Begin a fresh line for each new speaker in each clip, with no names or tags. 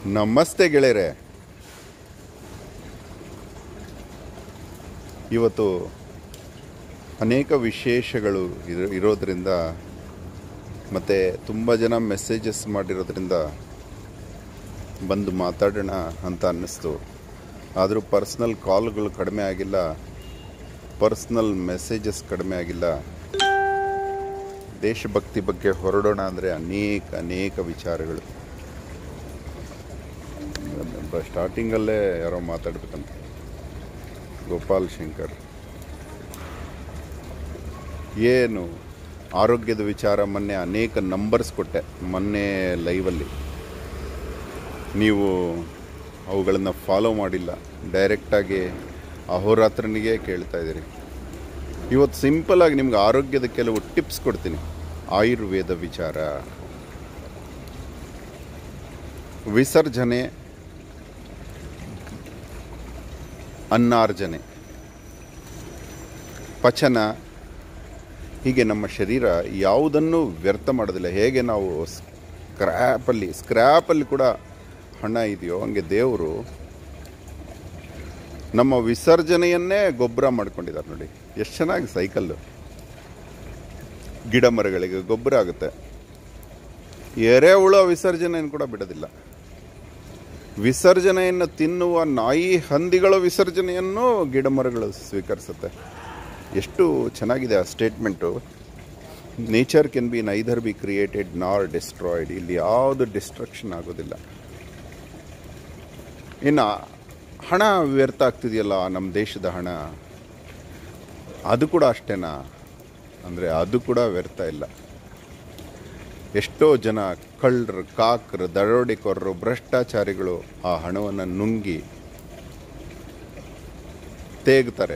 ನಮಸ್ತೆ ಗೆಳೆಯರೆ ಇವತ್ತು ಅನೇಕ ವಿಶೇಷಗಳು ಇರೋ- ಇರೋದ್ರಿಂದ ಮತ್ತು ತುಂಬ ಜನ ಮೆಸೇಜಸ್ ಮಾಡಿರೋದ್ರಿಂದ ಬಂದು ಮಾತಾಡೋಣ ಅಂತ ಅನ್ನಿಸ್ತು ಆದರೂ ಪರ್ಸ್ನಲ್ ಕಾಲ್ಗಳು ಕಡಿಮೆ ಆಗಿಲ್ಲ ಪರ್ಸ್ನಲ್ ಮೆಸೇಜಸ್ ಕಡಿಮೆ ಆಗಿಲ್ಲ ದೇಶಭಕ್ತಿ ಬಗ್ಗೆ ಹೊರಡೋಣ ಅಂದರೆ ಅನೇಕ ಅನೇಕ ವಿಚಾರಗಳು ಸ್ಟಾರ್ಟಿಂಗಲ್ಲೇ ಯಾರೋ ಮಾತಾಡ್ಬೇಕಂತ ಗೋಪಾಲ್ ಶಂಕರ್ ಏನು ಆರೋಗ್ಯದ ವಿಚಾರ ಮೊನ್ನೆ ಅನೇಕ ನಂಬರ್ಸ್ ಕೊಟ್ಟೆ ಮೊನ್ನೆ ಲೈವಲ್ಲಿ ನೀವು ಅವುಗಳನ್ನು ಫಾಲೋ ಮಾಡಿಲ್ಲ ಡೈರೆಕ್ಟಾಗಿ ಅಹೋರಾತ್ರನಿಗೆ ಕೇಳ್ತಾ ಇದ್ದೀರಿ ಇವತ್ತು ಸಿಂಪಲಾಗಿ ನಿಮ್ಗೆ ಆರೋಗ್ಯದ ಕೆಲವು ಟಿಪ್ಸ್ ಕೊಡ್ತೀನಿ ಆಯುರ್ವೇದ ವಿಚಾರ ವಿಸರ್ಜನೆ ಅನ್ನಾರ್ಜನೆ ಪಚನ ಹೀಗೆ ನಮ್ಮ ಶರೀರ ಯಾವುದನ್ನು ವ್ಯರ್ಥ ಮಾಡೋದಿಲ್ಲ ಹೇಗೆ ನಾವು ಸ್ಕ್ರ್ಯಾಪಲ್ಲಿ ಸ್ಕ್ರ್ಯಾಪಲ್ಲಿ ಕೂಡ ಹಣ ಇದೆಯೋ ಹಂಗೆ ದೇವರು ನಮ್ಮ ವಿಸರ್ಜನೆಯನ್ನೇ ಗೊಬ್ಬರ ಮಾಡ್ಕೊಂಡಿದ್ದಾರೆ ನೋಡಿ ಎಷ್ಟು ಚೆನ್ನಾಗಿ ಸೈಕಲ್ಲು ಗಿಡ ಮರಗಳಿಗೆ ಗೊಬ್ಬರ ಆಗುತ್ತೆ ಎರೆಹುಳ ವಿಸರ್ಜನೆಯನ್ನು ಕೂಡ ಬಿಡೋದಿಲ್ಲ ವಿಸರ್ಜನೆಯನ್ನು ತಿನ್ನುವ ನಾಯಿ ಹಂದಿಗಳ ವಿಸರ್ಜನೆಯನ್ನು ಗಿಡ ಮರಗಳು ಸ್ವೀಕರಿಸುತ್ತೆ ಎಷ್ಟು ಚೆನ್ನಾಗಿದೆ ಆ statement nature can be neither be created nor destroyed ಇಲ್ಲಿ ಯಾವುದು ಡಿಸ್ಟ್ರಕ್ಷನ್ ಆಗೋದಿಲ್ಲ ಇನ್ನು ಹಣ ವ್ಯರ್ಥ ಆಗ್ತಿದೆಯಲ್ಲ ನಮ್ಮ ದೇಶದ ಹಣ ಅದು ಕೂಡ ಅಷ್ಟೇನಾ ಅಂದರೆ ಅದು ಕೂಡ ವ್ಯರ್ಥ ಇಲ್ಲ ಎಷ್ಟೋ ಜನ ಕಳ್ಳರು ಕಾಕರು ದರೋಡೆಕೋರರು ಭ್ರಷ್ಟಾಚಾರಿಗಳು ಆ ಹಣವನ್ನು ನುಂಗಿ ತೇಗ್ತಾರೆ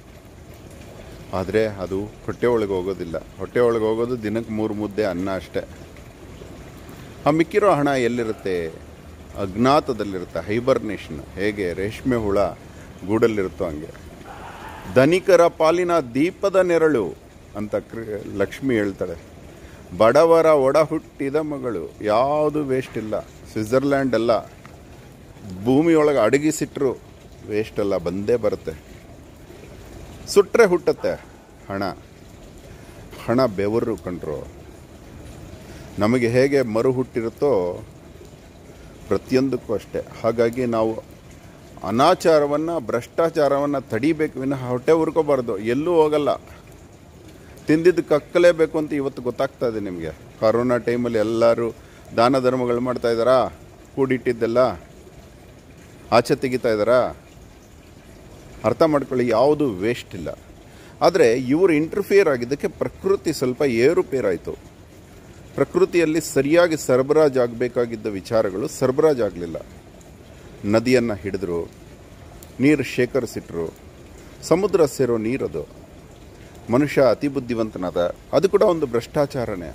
ಆದರೆ ಅದು ಹೊಟ್ಟೆ ಒಳಗೆ ಹೋಗೋದಿಲ್ಲ ಹೊಟ್ಟೆ ಒಳಗೆ ಹೋಗೋದು ದಿನಕ್ಕೆ ಮೂರು ಮುದ್ದೆ ಅನ್ನ ಅಷ್ಟೇ ಆ ಮಿಕ್ಕಿರೋ ಹಣ ಎಲ್ಲಿರುತ್ತೆ ಅಜ್ಞಾತದಲ್ಲಿರುತ್ತೆ ಹೈಬರ್ನೇಷನ್ ಹೇಗೆ ರೇಷ್ಮೆ ಹುಳ ಗೂಡಲ್ಲಿರುತ್ತೋ ಹಂಗೆ ಧನಿಕರ ಪಾಲಿನ ದೀಪದ ನೆರಳು ಅಂತ ಕ್ರಿ- ಲಕ್ಷ್ಮಿ ಹೇಳ್ತಾಳೆ ಬಡವರ ಒಡ ಹುಟ್ಟಿದ ಮಗಳು ಯಾವುದು ವೇಸ್ಟ್ ಇಲ್ಲ ಸ್ವಿಟ್ಜರ್ಲ್ಯಾಂಡ್ ಅಲ್ಲ ಭೂಮಿಯೊಳಗೆ ಅಡಗಿಸಿಟ್ರು ವೇಸ್ಟ್ ಅಲ್ಲ ಬಂದೇ ಬರುತ್ತೆ ಸುಟ್ರೆ ಹುಟ್ಟತ್ತೆ ಹಣ ಹಣ ಬೆವರು ಕಂಡ್ರು ನಮಗೆ ಹೇಗೆ ಮರು ಹುಟ್ಟಿರುತ್ತೋ ಪ್ರತಿಯೊಂದಕ್ಕೂ ಅಷ್ಟೇ ಹಾಗಾಗಿ ನಾವು ಅನಾಚಾರವನ್ನು ಭ್ರಷ್ಟಾಚಾರವನ್ನು ತಡಿಬೇಕು ವಿನಃ ಹೊಟ್ಟೆ ಉರ್ಕೋಬಾರ್ದು ಎಲ್ಲೂ ಹೋಗಲ್ಲ ತಿಂದಿದ್ದು ಕಕ್ಕಲೇಬೇಕು ಅಂತ ಇವತ್ತು ಗೊತ್ತಾಗ್ತಾ ಇದೆ ನಿಮಗೆ ಕರೋನಾ ಟೈಮಲ್ಲಿ ಎಲ್ಲರೂ ದಾನ ಧರ್ಮಗಳು ಮಾಡ್ತಾ ಇದ್ದಾರಾ ಕೂಡಿಟ್ಟಿದ್ದೆಲ್ಲ ಆಚೆ ತೆಗಿತಾ ಇದ್ದಾರಾ ಅರ್ಥ ಮಾಡ್ಕೊಳ್ಳಿ ಯಾವುದು ವೇಸ್ಟ್ ಇಲ್ಲ ಆದರೆ ಇವರು ಇಂಟರ್ಫಿಯರ್ ಆಗಿದ್ದಕ್ಕೆ ಪ್ರಕೃತಿ ಸ್ವಲ್ಪ ಏರುಪೇರಾಯಿತು ಪ್ರಕೃತಿಯಲ್ಲಿ ಸರಿಯಾಗಿ ಸರಬರಾಜು ಆಗಬೇಕಾಗಿದ್ದ ವಿಚಾರಗಳು ಸರಬರಾಜು ಆಗಲಿಲ್ಲ ನದಿಯನ್ನು ಹಿಡಿದ್ರು ನೀರು ಶೇಖರಿಸಿಟ್ರು ಸಮುದ್ರ ಸೇರೋ ನೀರದು ಮನುಷ್ಯ ಅತಿ ಬುದ್ಧಿವಂತನಾದ ಅದು ಕೂಡ ಒಂದು ಭ್ರಷ್ಟಾಚಾರನೇ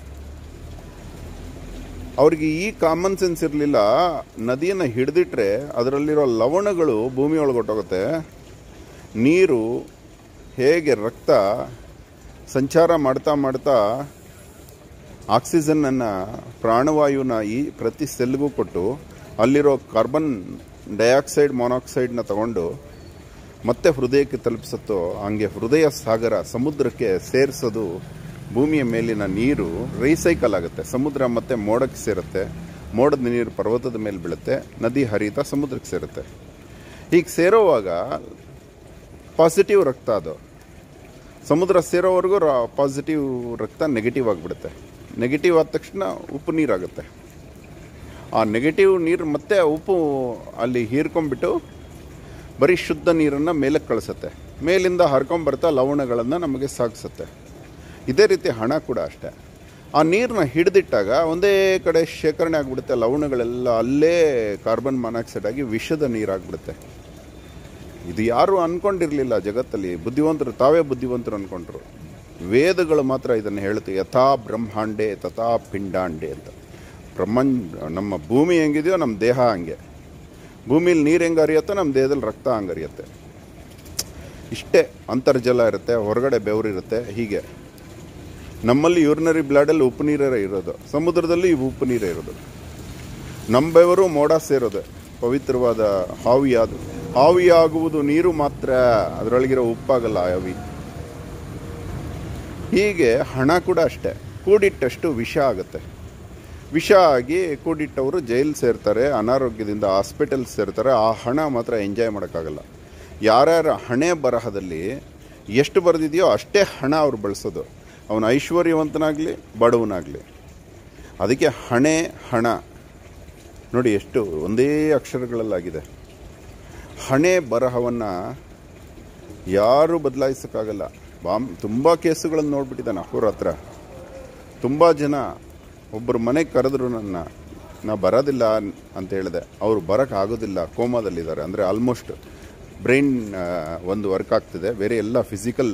ಅವ್ರಿಗೆ ಈ ಕಾಮನ್ ಸೆನ್ಸ್ ಇರಲಿಲ್ಲ ನದಿಯನ್ನು ಹಿಡಿದಿಟ್ರೆ ಅದರಲ್ಲಿರೋ ಲವಣಗಳು ಭೂಮಿಯೊಳಗೆ ಹೊಟ್ಟೋಗುತ್ತೆ ನೀರು ಹೇಗೆ ರಕ್ತ ಸಂಚಾರ ಮಾಡ್ತಾ ಮಾಡ್ತಾ ಆಕ್ಸಿಜನ್ನನ್ನು ಪ್ರಾಣವಾಯುನ ಈ ಪ್ರತಿ ಸೆಲ್ಗೂ ಕೊಟ್ಟು ಅಲ್ಲಿರೋ ಕಾರ್ಬನ್ ಡೈಆಕ್ಸೈಡ್ ಮೊನಾಕ್ಸೈಡ್ನ ತಗೊಂಡು ಮತ್ತೆ ಹೃದಯಕ್ಕೆ ತಲುಪಿಸುತ್ತೋ ಹಂಗೆ ಹೃದಯ ಸಾಗರ ಸಮುದ್ರಕ್ಕೆ ಸೇರಿಸೋದು ಭೂಮಿಯ ಮೇಲಿನ ನೀರು ರೀಸೈಕಲ್ ಆಗುತ್ತೆ ಸಮುದ್ರ ಮತ್ತೆ ಮೋಡಕ್ಕೆ ಸೇರುತ್ತೆ ಮೋಡದ ನೀರು ಪರ್ವತದ ಮೇಲೆ ಬೀಳುತ್ತೆ ನದಿ ಹರಿತಾ ಸಮುದ್ರಕ್ಕೆ ಸೇರುತ್ತೆ ಹೀಗೆ ಸೇರೋವಾಗ ಪಾಸಿಟಿವ್ ರಕ್ತ ಅದು ಸಮುದ್ರ ಸೇರೋವರೆಗೂ ಪಾಸಿಟಿವ್ ರಕ್ತ ನೆಗೆಟಿವ್ ಆಗಿಬಿಡುತ್ತೆ ನೆಗೆಟಿವ್ ಆದ ತಕ್ಷಣ ಉಪ್ಪು ನೀರಾಗುತ್ತೆ ಆ ನೆಗೆಟಿವ್ ನೀರು ಮತ್ತೆ ಉಪ್ಪು ಅಲ್ಲಿ ಹೀರ್ಕೊಂಡ್ಬಿಟ್ಟು ಬರೀ ಶುದ್ಧ ನೀರನ್ನು ಮೇಲಕ್ಕೆ ಕಳಿಸುತ್ತೆ ಮೇಲಿಂದ ಹರ್ಕೊಂಬರ್ತಾ ಲವಣಗಳನ್ನು ನಮಗೆ ಸಾಗಿಸುತ್ತೆ ಇದೇ ರೀತಿ ಹಣ ಕೂಡ ಅಷ್ಟೇ ಆ ನೀರನ್ನ ಹಿಡಿದಿಟ್ಟಾಗ ಒಂದೇ ಕಡೆ ಶೇಖರಣೆ ಆಗಿಬಿಡುತ್ತೆ ಲವಣಗಳೆಲ್ಲ ಅಲ್ಲೇ ಕಾರ್ಬನ್ ಮಾನಾಕ್ಸೈಡ್ ಆಗಿ ವಿಷದ ನೀರಾಗ್ಬಿಡುತ್ತೆ ಇದು ಯಾರು ಅನ್ಕೊಂಡಿರಲಿಲ್ಲ ಜಗತ್ತಲ್ಲಿ ಬುದ್ಧಿವಂತರು ತಾವೇ ಬುದ್ಧಿವಂತರು ಅನ್ಕೊಂಡ್ರು ವೇದಗಳು ಮಾತ್ರ ಇದನ್ನು ಹೇಳುತ್ತೆ ಯಥಾ ಬ್ರಹ್ಮಾಂಡೆ ತಥಾ ಪಿಂಡಾಂಡೆ ಅಂತ ಬ್ರಹ್ಮಾಂಡ ನಮ್ಮ ಭೂಮಿ ಹೆಂಗಿದೆಯೋ ನಮ್ಮ ದೇಹ ಹಂಗೆ ಭೂಮಿಲಿ ನೀರು ಹೆಂಗೆ ಹರಿಯುತ್ತೋ ನಮ್ಮ ದೇಹದಲ್ಲಿ ರಕ್ತ ಹಂಗೆ ಹರಿಯುತ್ತೆ ಇಷ್ಟೇ ಅಂತರ್ಜಲ ಇರುತ್ತೆ ಹೊರಗಡೆ ಬೆವರಿರುತ್ತೆ ಹೀಗೆ ನಮ್ಮಲ್ಲಿ ಯೂರಿನರಿ ಬ್ಲಡಲ್ಲಿ ಉಪ್ಪು ನೀರೇ ಇರೋದು ಸಮುದ್ರದಲ್ಲಿ ಇವು ಉಪ್ಪು ನೀರೇ ಇರೋದು ನಂಬೆವರು ಮೋಡ ಸೇರೋದೆ ಪವಿತ್ರವಾದ ಹಾವಿಯಾದ ಹಾವಿಯಾಗುವುದು ನೀರು ಮಾತ್ರ ಅದರೊಳಗಿರೋ ಉಪ್ಪಾಗಲ್ಲ ಹಾವಿ ಹೀಗೆ ಹಣ ಕೂಡ ಅಷ್ಟೇ ಕೂಡಿಟ್ಟಷ್ಟು ವಿಷ ಆಗುತ್ತೆ ವಿಷ ಆಗಿ ಕೂಡಿಟ್ಟವರು ಜೈಲ್ ಸೇರ್ತಾರೆ ಅನಾರೋಗ್ಯದಿಂದ ಹಾಸ್ಪಿಟಲ್ ಸೇರ್ತಾರೆ ಆ ಹಣ ಮಾತ್ರ ಎಂಜಾಯ್ ಮಾಡೋಕ್ಕಾಗಲ್ಲ ಯಾರ್ಯಾರ ಹಣೆ ಬರಹದಲ್ಲಿ ಎಷ್ಟು ಬರೆದಿದೆಯೋ ಅಷ್ಟೇ ಹಣ ಅವ್ರು ಬಳಸೋದು ಅವನು ಐಶ್ವರ್ಯವಂತನಾಗಲಿ ಬಡವನಾಗಲಿ ಅದಕ್ಕೆ ಹಣೆ ಹಣ ನೋಡಿ ಎಷ್ಟು ಒಂದೇ ಅಕ್ಷರಗಳಲ್ಲಾಗಿದೆ ಹಣೆ ಬರಹವನ್ನು ಯಾರೂ ಬದಲಾಯಿಸೋಕ್ಕಾಗಲ್ಲ ಬಾಮ್ ತುಂಬ ಕೇಸುಗಳನ್ನು ನೋಡ್ಬಿಟ್ಟಿದ್ದಾನೆ ಅವ್ರ ಹತ್ರ ತುಂಬ ಜನ ಒಬ್ಬರು ಮನೆಗೆ ಕರೆದ್ರು ನನ್ನ ನಾ ಬರೋದಿಲ್ಲ ಅಂತ ಹೇಳಿದೆ ಅವರು ಬರೋಕ್ಕೆ ಆಗೋದಿಲ್ಲ ಕೋಮಾದಲ್ಲಿದ್ದಾರೆ ಅಂದರೆ ಆಲ್ಮೋಸ್ಟ್ ಬ್ರೈನ್ ಒಂದು ವರ್ಕ್ ಆಗ್ತಿದೆ ಬೇರೆ ಎಲ್ಲ ಫಿಸಿಕಲ್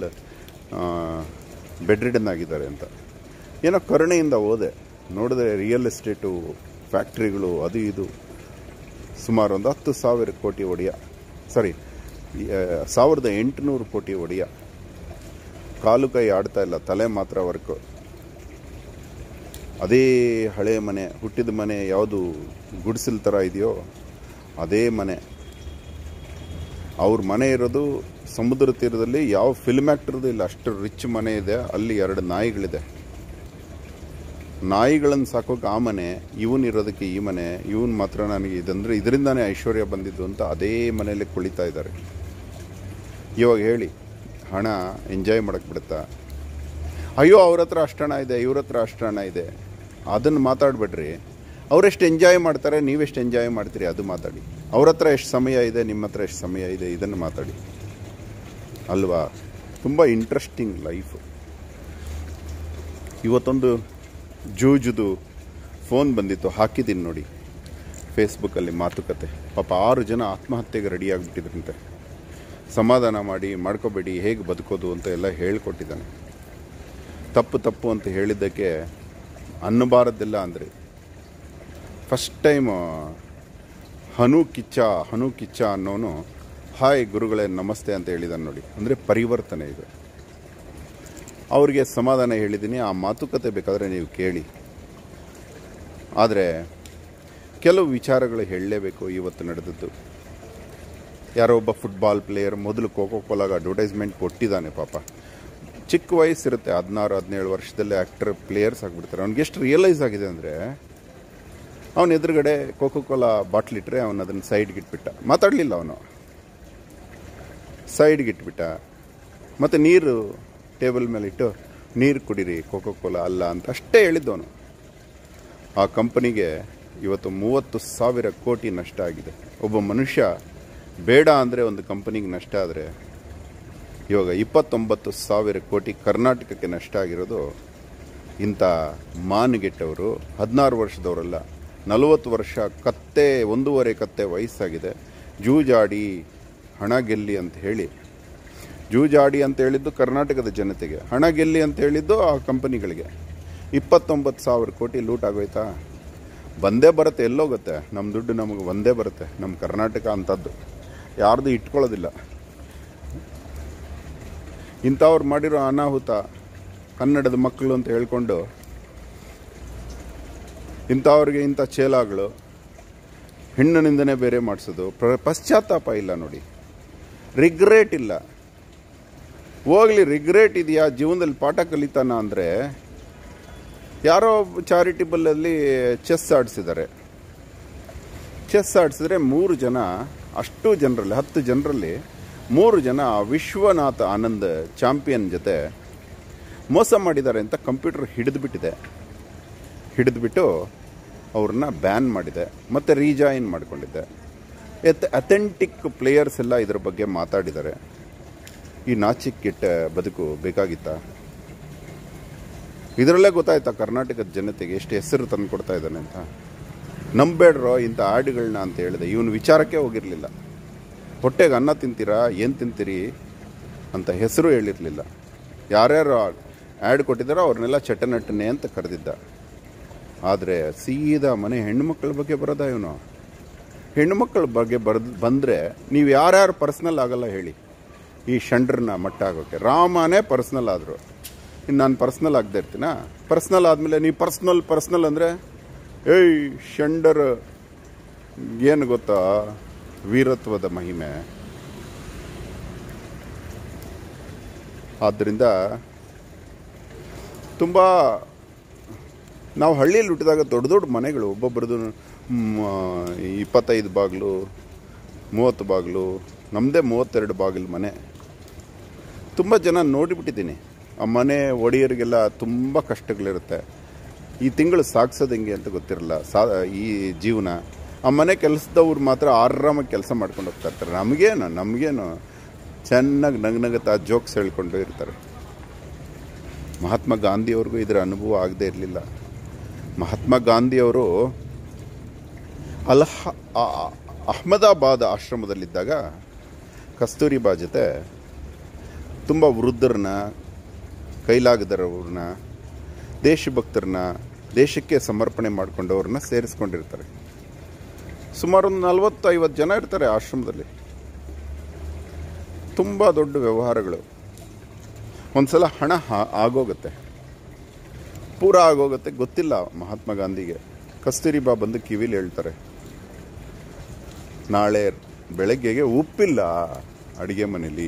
ಬೆಡ್ ರಿಡನ್ ಆಗಿದ್ದಾರೆ ಅಂತ ಏನೋ ಕರುಣೆಯಿಂದ ಹೋದೆ ನೋಡಿದ್ರೆ ರಿಯಲ್ ಎಸ್ಟೇಟು ಫ್ಯಾಕ್ಟ್ರಿಗಳು ಅದು ಇದು ಸುಮಾರು ಒಂದು ಹತ್ತು ಸಾವಿರ ಕೋಟಿ ಒಡೆಯ ಸಾರಿ ಸಾವಿರದ ಎಂಟುನೂರು ಕೋಟಿ ಒಡೆಯ ಕಾಲು ಕೈ ಆಡ್ತಾ ಇಲ್ಲ ತಲೆ ಮಾತ್ರ ವರ್ಕು ಅದೇ ಹಳೆಯ ಮನೆ ಹುಟ್ಟಿದ ಮನೆ ಯಾವುದು ಗುಡಿಸಲ್ ಥರ ಇದೆಯೋ ಅದೇ ಮನೆ ಅವ್ರ ಮನೆ ಇರೋದು ಸಮುದ್ರ ತೀರದಲ್ಲಿ ಯಾವ ಫಿಲ್ಮ್ ಆ್ಯಕ್ಟರ್ದು ಇಲ್ಲ ಅಷ್ಟು ರಿಚ್ ಮನೆ ಇದೆ ಅಲ್ಲಿ ಎರಡು ನಾಯಿಗಳಿದೆ ನಾಯಿಗಳನ್ನು ಸಾಕೋಕೆ ಆ ಮನೆ ಇವನ್ ಇರೋದಕ್ಕೆ ಈ ಮನೆ ಇವನ್ ಮಾತ್ರ ನನಗೆ ಇದಂದ್ರೆ ಇದರಿಂದಾನೇ ಐಶ್ವರ್ಯ ಬಂದಿದ್ದು ಅಂತ ಅದೇ ಮನೆಯಲ್ಲಿ ಕುಳಿತಾ ಇದ್ದಾರೆ ಇವಾಗ ಹೇಳಿ ಹಣ ಎಂಜಾಯ್ ಮಾಡಕ್ಕೆ ಬಿಡುತ್ತಾ ಅಯ್ಯೋ ಅವ್ರ ಹತ್ರ ಅಷ್ಟು ಹಣ ಇದೆ ಇವ್ರ ಹತ್ರ ಅಷ್ಟು ಹಣ ಇದೆ ಅದನ್ನು ಮಾತಾಡಬೇಡ್ರಿ ಅವರೆಷ್ಟು ಎಂಜಾಯ್ ಮಾಡ್ತಾರೆ ನೀವೆಷ್ಟು ಎಂಜಾಯ್ ಮಾಡ್ತೀರಿ ಅದು ಮಾತಾಡಿ ಅವ್ರ ಹತ್ರ ಎಷ್ಟು ಸಮಯ ಇದೆ ನಿಮ್ಮ ಹತ್ರ ಎಷ್ಟು ಸಮಯ ಇದೆ ಇದನ್ನು ಮಾತಾಡಿ ಅಲ್ವಾ ತುಂಬ ಇಂಟ್ರೆಸ್ಟಿಂಗ್ ಲೈಫು ಇವತ್ತೊಂದು ಜೂಜುದು ಫೋನ್ ಬಂದಿತ್ತು ಹಾಕಿದ್ದೀನಿ ನೋಡಿ ಫೇಸ್ಬುಕ್ಕಲ್ಲಿ ಮಾತುಕತೆ ಪಾಪ ಆರು ಜನ ಆತ್ಮಹತ್ಯೆಗೆ ರೆಡಿ ಆಗಿಬಿಟ್ಟಿದ್ರಂತೆ ಸಮಾಧಾನ ಮಾಡಿ ಮಾಡ್ಕೋಬೇಡಿ ಹೇಗೆ ಬದುಕೋದು ಅಂತ ಎಲ್ಲ ಹೇಳ್ಕೊಟ್ಟಿದ್ದಾನೆ ತಪ್ಪು ತಪ್ಪು ಅಂತ ಹೇಳಿದ್ದಕ್ಕೆ ಅನ್ನಬಾರದ್ದೆಲ್ಲ ಅಂದರೆ ಫಸ್ಟ್ ಟೈಮ್ ಹನು ಕಿಚ್ಚ ಹನು ಕಿಚ್ಚ ಅನ್ನೋನು ಹಾಯ್ ಗುರುಗಳೇ ನಮಸ್ತೆ ಅಂತ ಹೇಳಿದಾನೆ ನೋಡಿ ಅಂದರೆ ಪರಿವರ್ತನೆ ಇದು ಅವ್ರಿಗೆ ಸಮಾಧಾನ ಹೇಳಿದ್ದೀನಿ ಆ ಮಾತುಕತೆ ಬೇಕಾದರೆ ನೀವು ಕೇಳಿ ಆದರೆ ಕೆಲವು ವಿಚಾರಗಳು ಹೇಳಲೇಬೇಕು ಇವತ್ತು ನಡೆದದ್ದು ಯಾರೋ ಒಬ್ಬ ಫುಟ್ಬಾಲ್ ಪ್ಲೇಯರ್ ಮೊದಲು ಕೋಕೋ ಕೋಲಾಗ ಅಡ್ವರ್ಟೈಸ್ಮೆಂಟ್ ಕೊಟ್ಟಿದ್ದಾನೆ ಪಾಪ ಚಿಕ್ಕ ವಯಸ್ಸಿರುತ್ತೆ ಹದಿನಾರು ಹದಿನೇಳು ವರ್ಷದಲ್ಲೇ ಆ್ಯಕ್ಟರ್ ಪ್ಲೇಯರ್ಸ್ ಆಗಿಬಿಡ್ತಾರೆ ಅವ್ನಿಗೆ ಎಷ್ಟು ರಿಯಲೈಸ್ ಆಗಿದೆ ಅಂದರೆ ಅವನ ಎದುರುಗಡೆ ಕೋಕೋ ಕೋಲಾ ಬಾಟ್ಲ್ ಇಟ್ಟರೆ ಅವನು ಅದನ್ನು ಸೈಡ್ಗೆ ಇಟ್ಬಿಟ್ಟ ಮಾತಾಡಲಿಲ್ಲ ಅವನು ಸೈಡ್ಗೆ ಇಟ್ಬಿಟ್ಟ ಮತ್ತು ನೀರು ಟೇಬಲ್ ಮೇಲೆ ಇಟ್ಟು ನೀರು ಕುಡೀರಿ ಕೋಕೋ ಕೋಲಾ ಅಲ್ಲ ಅಂತ ಅಷ್ಟೇ ಹೇಳಿದ್ದವನು ಆ ಕಂಪನಿಗೆ ಇವತ್ತು ಮೂವತ್ತು ಸಾವಿರ ಕೋಟಿ ನಷ್ಟ ಆಗಿದೆ ಒಬ್ಬ ಮನುಷ್ಯ ಬೇಡ ಅಂದರೆ ಒಂದು ಕಂಪನಿಗೆ ನಷ್ಟ ಆದರೆ ಇವಾಗ ಇಪ್ಪತ್ತೊಂಬತ್ತು ಸಾವಿರ ಕೋಟಿ ಕರ್ನಾಟಕಕ್ಕೆ ನಷ್ಟ ಆಗಿರೋದು ಇಂಥ ಮಾನುಗೆಟ್ಟವರು ಹದಿನಾರು ವರ್ಷದವರಲ್ಲ ನಲವತ್ತು ವರ್ಷ ಕತ್ತೆ ಒಂದೂವರೆ ಕತ್ತೆ ವಯಸ್ಸಾಗಿದೆ ಜೂಜಾಡಿ ಹಣ ಗೆಲ್ಲಿ ಅಂತ ಹೇಳಿ ಜೂಜಾಡಿ ಅಂತ ಹೇಳಿದ್ದು ಕರ್ನಾಟಕದ ಜನತೆಗೆ ಹಣ ಗೆಲ್ಲಿ ಅಂತ ಹೇಳಿದ್ದು ಆ ಕಂಪನಿಗಳಿಗೆ ಇಪ್ಪತ್ತೊಂಬತ್ತು ಸಾವಿರ ಕೋಟಿ ಲೂಟ್ ಆಗೋಯ್ತಾ ಬಂದೇ ಬರುತ್ತೆ ಎಲ್ಲೋಗುತ್ತೆ ನಮ್ಮ ದುಡ್ಡು ನಮಗೆ ಒಂದೇ ಬರುತ್ತೆ ನಮ್ಮ ಕರ್ನಾಟಕ ಅಂಥದ್ದು ಯಾರ್ದು ಇಟ್ಕೊಳ್ಳೋದಿಲ್ಲ ಇಂಥವ್ರು ಮಾಡಿರೋ ಅನಾಹುತ ಕನ್ನಡದ ಮಕ್ಕಳು ಅಂತ ಹೇಳ್ಕೊಂಡು ಇಂಥವ್ರಿಗೆ ಇಂಥ ಚೇಲಾಗಳು ಹೆಣ್ಣಿನಿಂದನೇ ಬೇರೆ ಮಾಡಿಸೋದು ಪ್ರ ಪಶ್ಚಾತ್ತಾಪ ಇಲ್ಲ ನೋಡಿ ರಿಗ್ರೇಟ್ ಇಲ್ಲ ಹೋಗ್ಲಿ ರಿಗ್ರೇಟ್ ಇದೆಯಾ ಜೀವನದಲ್ಲಿ ಪಾಠ ಕಲಿತಾನ ಅಂದರೆ ಯಾರೋ ಚಾರಿಟಿಬಲಲ್ಲಿ ಚೆಸ್ ಆಡಿಸಿದ್ದಾರೆ ಚೆಸ್ ಆಡಿಸಿದ್ರೆ ಮೂರು ಜನ ಅಷ್ಟು ಜನರಲ್ಲಿ ಹತ್ತು ಜನರಲ್ಲಿ ಮೂರು ಜನ ವಿಶ್ವನಾಥ ಆನಂದ್ ಚಾಂಪಿಯನ್ ಜೊತೆ ಮೋಸ ಮಾಡಿದ್ದಾರೆ ಅಂತ ಕಂಪ್ಯೂಟರ್ ಹಿಡಿದುಬಿಟ್ಟಿದೆ ಹಿಡಿದುಬಿಟ್ಟು ಅವ್ರನ್ನ ಬ್ಯಾನ್ ಮಾಡಿದೆ ಮತ್ತು ರೀಜಾಯಿನ್ ಮಾಡಿಕೊಂಡಿದ್ದೆ ಎತ್ ಅಥೆಂಟಿಕ್ ಪ್ಲೇಯರ್ಸ್ ಎಲ್ಲ ಇದ್ರ ಬಗ್ಗೆ ಮಾತಾಡಿದ್ದಾರೆ ಈ ನಾಚಿಕ್ಕಿಟ್ಟ ಬದುಕು ಬೇಕಾಗಿತ್ತಾ ಇದರಲ್ಲೇ ಗೊತ್ತಾಯ್ತಾ ಕರ್ನಾಟಕದ ಜನತೆಗೆ ಎಷ್ಟು ಹೆಸರು ತಂದು ಕೊಡ್ತಾ ಇದ್ದಾನೆ ಅಂತ ನಂಬೇಡ್ರೋ ಇಂಥ ಹಾಡುಗಳನ್ನ ಅಂತ ಹೇಳಿದೆ ಇವನು ವಿಚಾರಕ್ಕೆ ಹೋಗಿರಲಿಲ್ಲ ಹೊಟ್ಟೆಗೆ ಅನ್ನ ತಿಂತೀರಾ ಏನು ತಿಂತೀರಿ ಅಂತ ಹೆಸರು ಹೇಳಿರಲಿಲ್ಲ ಯಾರ್ಯಾರು ಆ್ಯಡ್ ಕೊಟ್ಟಿದ್ದಾರೋ ಅವ್ರನ್ನೆಲ್ಲ ಚಟನಟನೆ ಅಂತ ಕರೆದಿದ್ದ ಆದರೆ ಸೀದಾ ಮನೆ ಹೆಣ್ಣುಮಕ್ಕಳ ಬಗ್ಗೆ ಬರೋದ ಇವನು ಹೆಣ್ಣುಮಕ್ಕಳ ಬಗ್ಗೆ ಬರೆದು ಬಂದರೆ ನೀವು ಯಾರ್ಯಾರು ಪರ್ಸ್ನಲ್ ಆಗಲ್ಲ ಹೇಳಿ ಈ ಷಂಡ್ರನ್ನ ಮಟ್ಟ ಆಗೋಕ್ಕೆ ರಾಮನೇ ಪರ್ಸ್ನಲ್ ಆದರು ಇನ್ನು ನಾನು ಪರ್ಸ್ನಲ್ ಆಗದೆ ಇರ್ತೀನಾ ಪರ್ಸ್ನಲ್ ಆದಮೇಲೆ ನೀವು ಪರ್ಸ್ನಲ್ ಪರ್ಸ್ನಲ್ ಅಂದರೆ ಏಯ್ ಷಂಡರ್ ಏನು ಗೊತ್ತಾ ವೀರತ್ವದ ಮಹಿಮೆ ಆದ್ದರಿಂದ ತುಂಬ ನಾವು ಹಳ್ಳಿಯಲ್ಲಿ ಹುಟ್ಟಿದಾಗ ದೊಡ್ಡ ದೊಡ್ಡ ಮನೆಗಳು ಒಬ್ಬೊಬ್ಬರದು ಇಪ್ಪತ್ತೈದು ಬಾಗಿಲು ಮೂವತ್ತು ಬಾಗಿಲು ನಮ್ಮದೇ ಮೂವತ್ತೆರಡು ಬಾಗಿಲು ಮನೆ ತುಂಬ ಜನ ನೋಡಿಬಿಟ್ಟಿದ್ದೀನಿ ಆ ಮನೆ ಒಡೆಯರಿಗೆಲ್ಲ ತುಂಬ ಕಷ್ಟಗಳಿರುತ್ತೆ ಈ ತಿಂಗಳು ಸಾಗಿಸೋದು ಹೆಂಗೆ ಅಂತ ಗೊತ್ತಿರಲ್ಲ ಸಾ ಈ ಜೀವನ ಆ ಮನೆ ಕೆಲಸದವ್ರು ಮಾತ್ರ ಆರಾಮಾಗಿ ಕೆಲಸ ಮಾಡ್ಕೊಂಡು ಹೋಗ್ತಾ ಇರ್ತಾರೆ ನಮಗೇನು ನಮಗೇನು ಚೆನ್ನಾಗಿ ನಗನಗತಾ ಜೋಕ್ಸ್ ಹೇಳ್ಕೊಂಡು ಇರ್ತಾರೆ ಮಹಾತ್ಮ ಗಾಂಧಿಯವ್ರಿಗೂ ಇದರ ಅನುಭವ ಆಗದೇ ಇರಲಿಲ್ಲ ಮಹಾತ್ಮ ಗಾಂಧಿಯವರು ಅಲ್ಹ ಆ- ಆ- ಅಹಮದಾಬಾದ್ ಆಶ್ರಮದಲ್ಲಿದ್ದಾಗ ಕಸ್ತೂರಿಬಾ ಜೊತೆ ತುಂಬ ವೃದ್ಧರನ್ನ ಕೈಲಾಗದರವ್ರನ್ನ ದೇಶಭಕ್ತರನ್ನ ದೇಶಕ್ಕೆ ಸಮರ್ಪಣೆ ಮಾಡಿಕೊಂಡವ್ರನ್ನ ಸೇರಿಸ್ಕೊಂಡಿರ್ತಾರೆ ಸುಮಾರು ಒಂದು ನಲ್ವತ್ತು ಐವತ್ತು ಜನ ಇರ್ತಾರೆ ಆಶ್ರಮದಲ್ಲಿ ತುಂಬ ದೊಡ್ಡ ವ್ಯವಹಾರಗಳು ಒಂದ್ಸಲ ಹಣ ಹಾ- ಆಗೋಗುತ್ತೆ ಪೂರ ಆಗೋಗುತ್ತೆ ಗೊತ್ತಿಲ್ಲ ಮಹಾತ್ಮ ಗಾಂಧಿಗೆ ಕಸ್ತೂರಿಬಾ ಬಂದು ಕಿವಿಲಿ ಹೇಳ್ತಾರೆ ನಾಳೆ ಬೆಳಗ್ಗೆಗೆ ಉಪ್ಪಿಲ್ಲ ಅಡುಗೆ ಮನೇಲಿ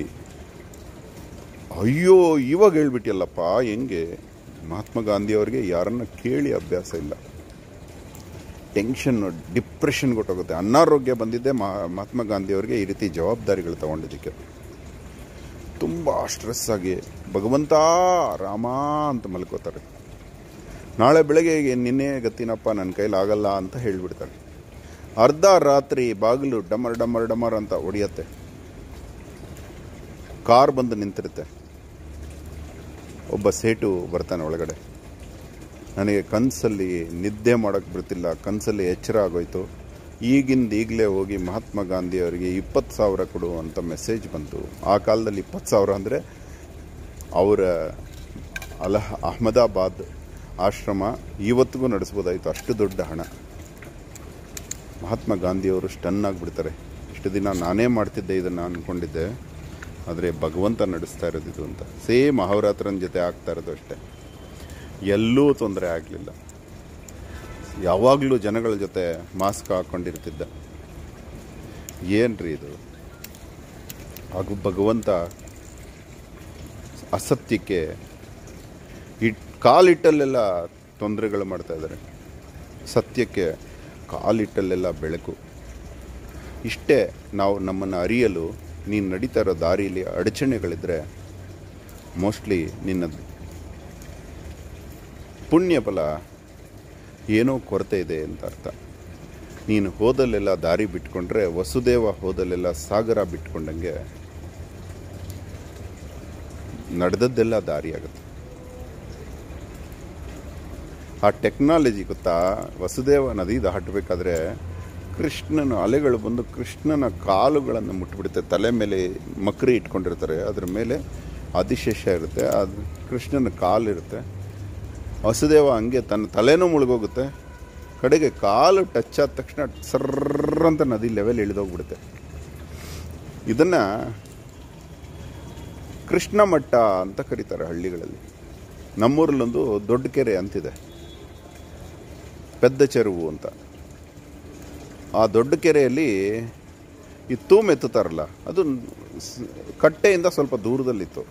ಅಯ್ಯೋ ಇವಾಗ ಹೇಳ್ಬಿಟ್ಟಿಯಲ್ಲಪ್ಪ ಹೆಂಗೆ ಮಹಾತ್ಮ ಗಾಂಧಿ ಅವರಿಗೆ ಯಾರನ್ನ ಕೇಳಿ ಅಭ್ಯಾಸ ಇಲ್ಲ ಟೆನ್ಷನ್ ಡಿಪ್ರೆಷನ್ ಕೊಟ್ಟೋಗುತ್ತೆ ಅನಾರೋಗ್ಯ ಬಂದಿದ್ದೆ ಮಹಾ- ಮಹಾತ್ಮ ಗಾಂಧಿ ಅವರಿಗೆ ಈ ರೀತಿ ಜವಾಬ್ದಾರಿಗಳು ತಗೊಂಡಿದ್ದಕ್ಕೆ ತುಂಬ ಸ್ಟ್ರೆಸ್ ಆಗಿ ಭಗವಂತ ರಾಮ ಅಂತ ಮಲ್ಕೋತಾರೆ ನಾಳೆ ಬೆಳಗ್ಗೆ ನಿನ್ನೆ ಗತ್ತಿನಪ್ಪ ನನ್ನ ಕೈಲಿ ಆಗಲ್ಲ ಅಂತ ಹೇಳ್ಬಿಡ್ತಾರೆ ಅರ್ಧ ರಾತ್ರಿ ಬಾಗಿಲು ಡಮರ್ ಡಮರ್ ಡಮರ್ ಅಂತ ಹೊಡಿಯತ್ತೆ ಕಾರ್ ಬಂದು ನಿಂತಿರುತ್ತೆ ಒಬ್ಬ ಸೇಟು ಬರ್ತಾನೆ ಒಳಗಡೆ ನನಗೆ ಕನಸಲ್ಲಿ ನಿದ್ದೆ ಮಾಡೋಕ್ಕೆ ಬರ್ತಿಲ್ಲ ಕನಸಲ್ಲಿ ಎಚ್ಚರ ಆಗೋಯ್ತು ಈಗಿಂದ ಈಗಲೇ ಹೋಗಿ ಮಹಾತ್ಮ ಗಾಂಧಿ ಅವರಿಗೆ ಇಪ್ಪತ್ತು ಸಾವಿರ ಕೊಡು ಅಂತ ಮೆಸೇಜ್ ಬಂತು ಆ ಕಾಲದಲ್ಲಿ ಇಪ್ಪತ್ತು ಸಾವಿರ ಅಂದರೆ ಅವರ ಅಲಹ ಅಹಮದಾಬಾದ್ ಆಶ್ರಮ ಇವತ್ತಿಗೂ ನಡೆಸ್ಬೋದಾಯಿತು ಅಷ್ಟು ದೊಡ್ಡ ಹಣ ಮಹಾತ್ಮ ಗಾಂಧಿಯವರು ಸ್ಟನ್ ಆಗಿಬಿಡ್ತಾರೆ ಇಷ್ಟು ದಿನ ನಾನೇ ಮಾಡ್ತಿದ್ದೆ ಇದನ್ನು ಅಂದ್ಕೊಂಡಿದ್ದೆ ಆದರೆ ಭಗವಂತ ನಡೆಸ್ತಾ ಇರೋದು ಇದು ಅಂತ ಸೇಮ್ ಅಹೋರಾತ್ರನ ಜೊತೆ ಆಗ್ತಾ ಇರೋದು ಅಷ್ಟೇ ಎಲ್ಲೂ ತೊಂದರೆ ಆಗಲಿಲ್ಲ ಯಾವಾಗಲೂ ಜನಗಳ ಜೊತೆ ಮಾಸ್ಕ್ ಹಾಕ್ಕೊಂಡಿರ್ತಿದ್ದ ಏನ್ರಿ ಇದು ಹಾಗೂ ಭಗವಂತ ಅಸತ್ಯಕ್ಕೆ ಇಟ್ ಕಾಲಿಟ್ಟಲ್ಲೆಲ್ಲ ತೊಂದರೆಗಳು ಮಾಡ್ತಾ ಇದ್ದಾರೆ ಸತ್ಯಕ್ಕೆ ಕಾಲಿಟ್ಟಲ್ಲೆಲ್ಲ ಬೆಳಕು ಇಷ್ಟೇ ನಾವು ನಮ್ಮನ್ನು ಅರಿಯಲು ನೀನು ನಡೀತಾ ಇರೋ ದಾರಿಯಲ್ಲಿ ಅಡಚಣೆಗಳಿದ್ರೆ ಮೋಸ್ಟ್ಲಿ ನಿನ್ನ ಪುಣ್ಯ ಫಲ ಏನೋ ಕೊರತೆ ಇದೆ ಅಂತ ಅರ್ಥ ನೀನು ಹೋದಲ್ಲೆಲ್ಲ ದಾರಿ ಬಿಟ್ಕೊಂಡ್ರೆ ವಸುದೇವ ಹೋದಲ್ಲೆಲ್ಲ ಸಾಗರ ಬಿಟ್ಕೊಂಡಂಗೆ ನಡೆದದ್ದೆಲ್ಲ ದಾರಿ ಆಗುತ್ತೆ ಆ ಟೆಕ್ನಾಲಜಿ ಗೊತ್ತಾ ವಸುದೇವ ನದಿ ದಾಟಬೇಕಾದ್ರೆ ಕೃಷ್ಣನ ಅಲೆಗಳು ಬಂದು ಕೃಷ್ಣನ ಕಾಲುಗಳನ್ನು ಮುಟ್ಬಿಡುತ್ತೆ ತಲೆ ಮೇಲೆ ಮಕ್ರಿ ಇಟ್ಕೊಂಡಿರ್ತಾರೆ ಅದ್ರ ಮೇಲೆ ಆದಿಶೇಷ ಇರುತ್ತೆ ಅದು ಕೃಷ್ಣನ ಕಾಲಿರುತ್ತೆ ವಸುದೇವ ಹಂಗೆ ತನ್ನ ತಲೆನೂ ಮುಳುಗೋಗುತ್ತೆ ಕಡೆಗೆ ಕಾಲು ಟಚ್ ಆದ ತಕ್ಷಣ ಸರ್ರ ಅಂತ ನದಿ ಲೆವೆಲ್ ಇಳಿದೋಗ್ಬಿಡುತ್ತೆ ಇದನ್ನು ಕೃಷ್ಣ ಮಟ್ಟ ಅಂತ ಕರೀತಾರೆ ಹಳ್ಳಿಗಳಲ್ಲಿ ನಮ್ಮೂರಲ್ಲೊಂದು ದೊಡ್ಡ ಕೆರೆ ಅಂತಿದೆ ಪೆದ್ದ ಚೆರುವು ಅಂತ ಆ ದೊಡ್ಡ ಕೆರೆಯಲ್ಲಿ ಈ ತೂಮ್ ಎತ್ತುತ್ತಾರಲ್ಲ ಅದು ಸ್- ಕಟ್ಟೆಯಿಂದ ಸ್ವಲ್ಪ ದೂರದಲ್ಲಿತ್ತು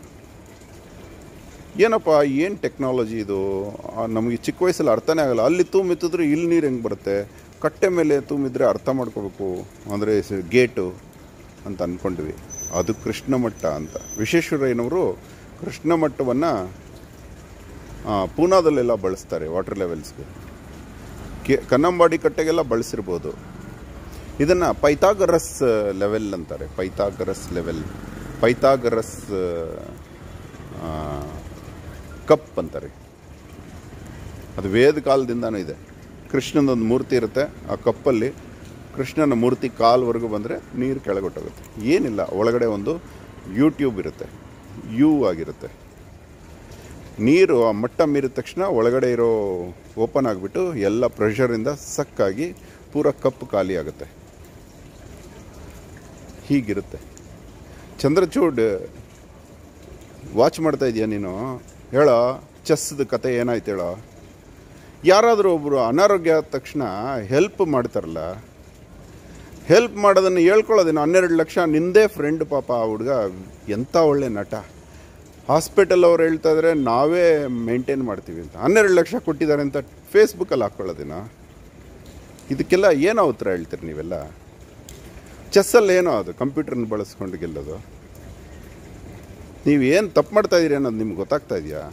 ಏನಪ್ಪ ಏನು ಟೆಕ್ನಾಲಜಿ ಇದು ಆ, ನಮಗೆ ಚಿಕ್ಕ ವಯಸ್ಸಲ್ಲಿ ಅರ್ಥನೇ ಆಗಲ್ಲ ಅಲ್ಲಿ ತೂಮ್ ಎತ್ತಿದ್ರೆ ಇಲ್ಲಿ ನೀರು ಹೆಂಗೆ ಬರುತ್ತೆ ಕಟ್ಟೆ ಮೇಲೆ ತೂಮಿದ್ರೆ ಅರ್ಥ ಮಾಡ್ಕೋಬೇಕು ಅಂದರೆ ಗೇಟು ಅಂತ ಅಂದ್ಕೊಂಡ್ವಿ ಅದು ಕೃಷ್ಣ ಮಟ್ಟ ಅಂತ ವಿಶ್ವೇಶ್ವರಯ್ಯನವರು ಕೃಷ್ಣ ಮಟ್ಟವನ್ನು ಪೂನಾದಲ್ಲೆಲ್ಲ ಬಳಸ್ತಾರೆ ವಾಟರ್ ಲೆವೆಲ್ಸ್ಗೆ ಕೆ ಕನ್ನಂಬಾಡಿ ಕಟ್ಟೆಗೆಲ್ಲ ಬಳಸಿರ್ಬೋದು ಇದನ್ನು ಪೈಥಾಗರಸ್ ಲೆವೆಲ್ ಅಂತಾರೆ ಪೈಥಾಗರಸ್ ಲೆವೆಲ್ ಪೈಥಾಗರಸ್ ಆ, ಕಪ್ ಅಂತಾರೆ ಅದು ವೇದ ಕಾಲದಿಂದನೂ ಇದೆ ಕೃಷ್ಣನದೊಂದು ಮೂರ್ತಿ ಇರುತ್ತೆ ಆ ಕಪ್ಪಲ್ಲಿ ಕೃಷ್ಣನ ಮೂರ್ತಿ ಕಾಲ್ವರೆಗೂ ಬಂದರೆ ನೀರು ಕೆಳಗೊಟ್ಟೋಗುತ್ತೆ ಏನಿಲ್ಲ ಒಳಗಡೆ ಒಂದು ಯೂಟ್ಯೂಬ್ ಇರುತ್ತೆ ಯೂ ಆಗಿರುತ್ತೆ ನೀರು ಆ ಮಟ್ಟ ಮೀರಿದ ತಕ್ಷಣ ಒಳಗಡೆ ಇರೋ ಓಪನ್ ಆಗಿಬಿಟ್ಟು ಎಲ್ಲ ಪ್ರೆಷರಿಂದ ಸಕ್ಕಾಗಿ ಪೂರ ಕಪ್ ಖಾಲಿ ಆಗುತ್ತೆ ಹೀಗಿರುತ್ತೆ ಚಂದ್ರಚೂಡ್ ವಾಚ್ ಮಾಡ್ತಾ ಇದೀಯ ನೀನು ಹೇಳೋ ಚೆಸ್ದ ಕತೆ ಏನಾಯ್ತು ಹೇಳೋ ಯಾರಾದರೂ ಒಬ್ಬರು ಅನಾರೋಗ್ಯ ಆದ ತಕ್ಷಣ ಹೆಲ್ಪ್ ಮಾಡ್ತಾರಲ್ಲ ಹೆಲ್ಪ್ ಮಾಡೋದನ್ನು ಹೇಳ್ಕೊಳ್ಳೋದೇನು ಹನ್ನೆರಡು ಲಕ್ಷ ನಿಂದೇ ಫ್ರೆಂಡ್ ಪಾಪ ಆ ಹುಡುಗ ಎಂಥ ಒಳ್ಳೆ ನಟ ಹಾಸ್ಪಿಟಲ್ ಅವ್ರು ಹೇಳ್ತಾ ಇದ್ರೆ ನಾವೇ ಮೇಂಟೈನ್ ಮಾಡ್ತೀವಿ ಅಂತ ಹನ್ನೆರಡು ಲಕ್ಷ ಕೊಟ್ಟಿದ್ದಾರೆ ಅಂತ ಫೇಸ್ಬುಕ್ಕಲ್ಲಿ ಹಾಕ್ಕೊಳ್ಳೋದೇನೋ ಇದಕ್ಕೆಲ್ಲ ಏನೋ ಉತ್ತರ ಹೇಳ್ತೀರಿ ನೀವೆಲ್ಲ ಚೆಸ್ಸಲ್ಲಿ ಏನೋ ಅದು ಕಂಪ್ಯೂಟರ್ನ ಬಳಸ್ಕೊಂಡು ಗೆಲ್ಲೋದು ನೀವು ಏನು ತಪ್ಪು ಮಾಡ್ತಾ ಇದೀರಿ ಅನ್ನೋದು ನಿಮ್ಗೆ ಗೊತ್ತಾಗ್ತಾ ಇದೆಯಾ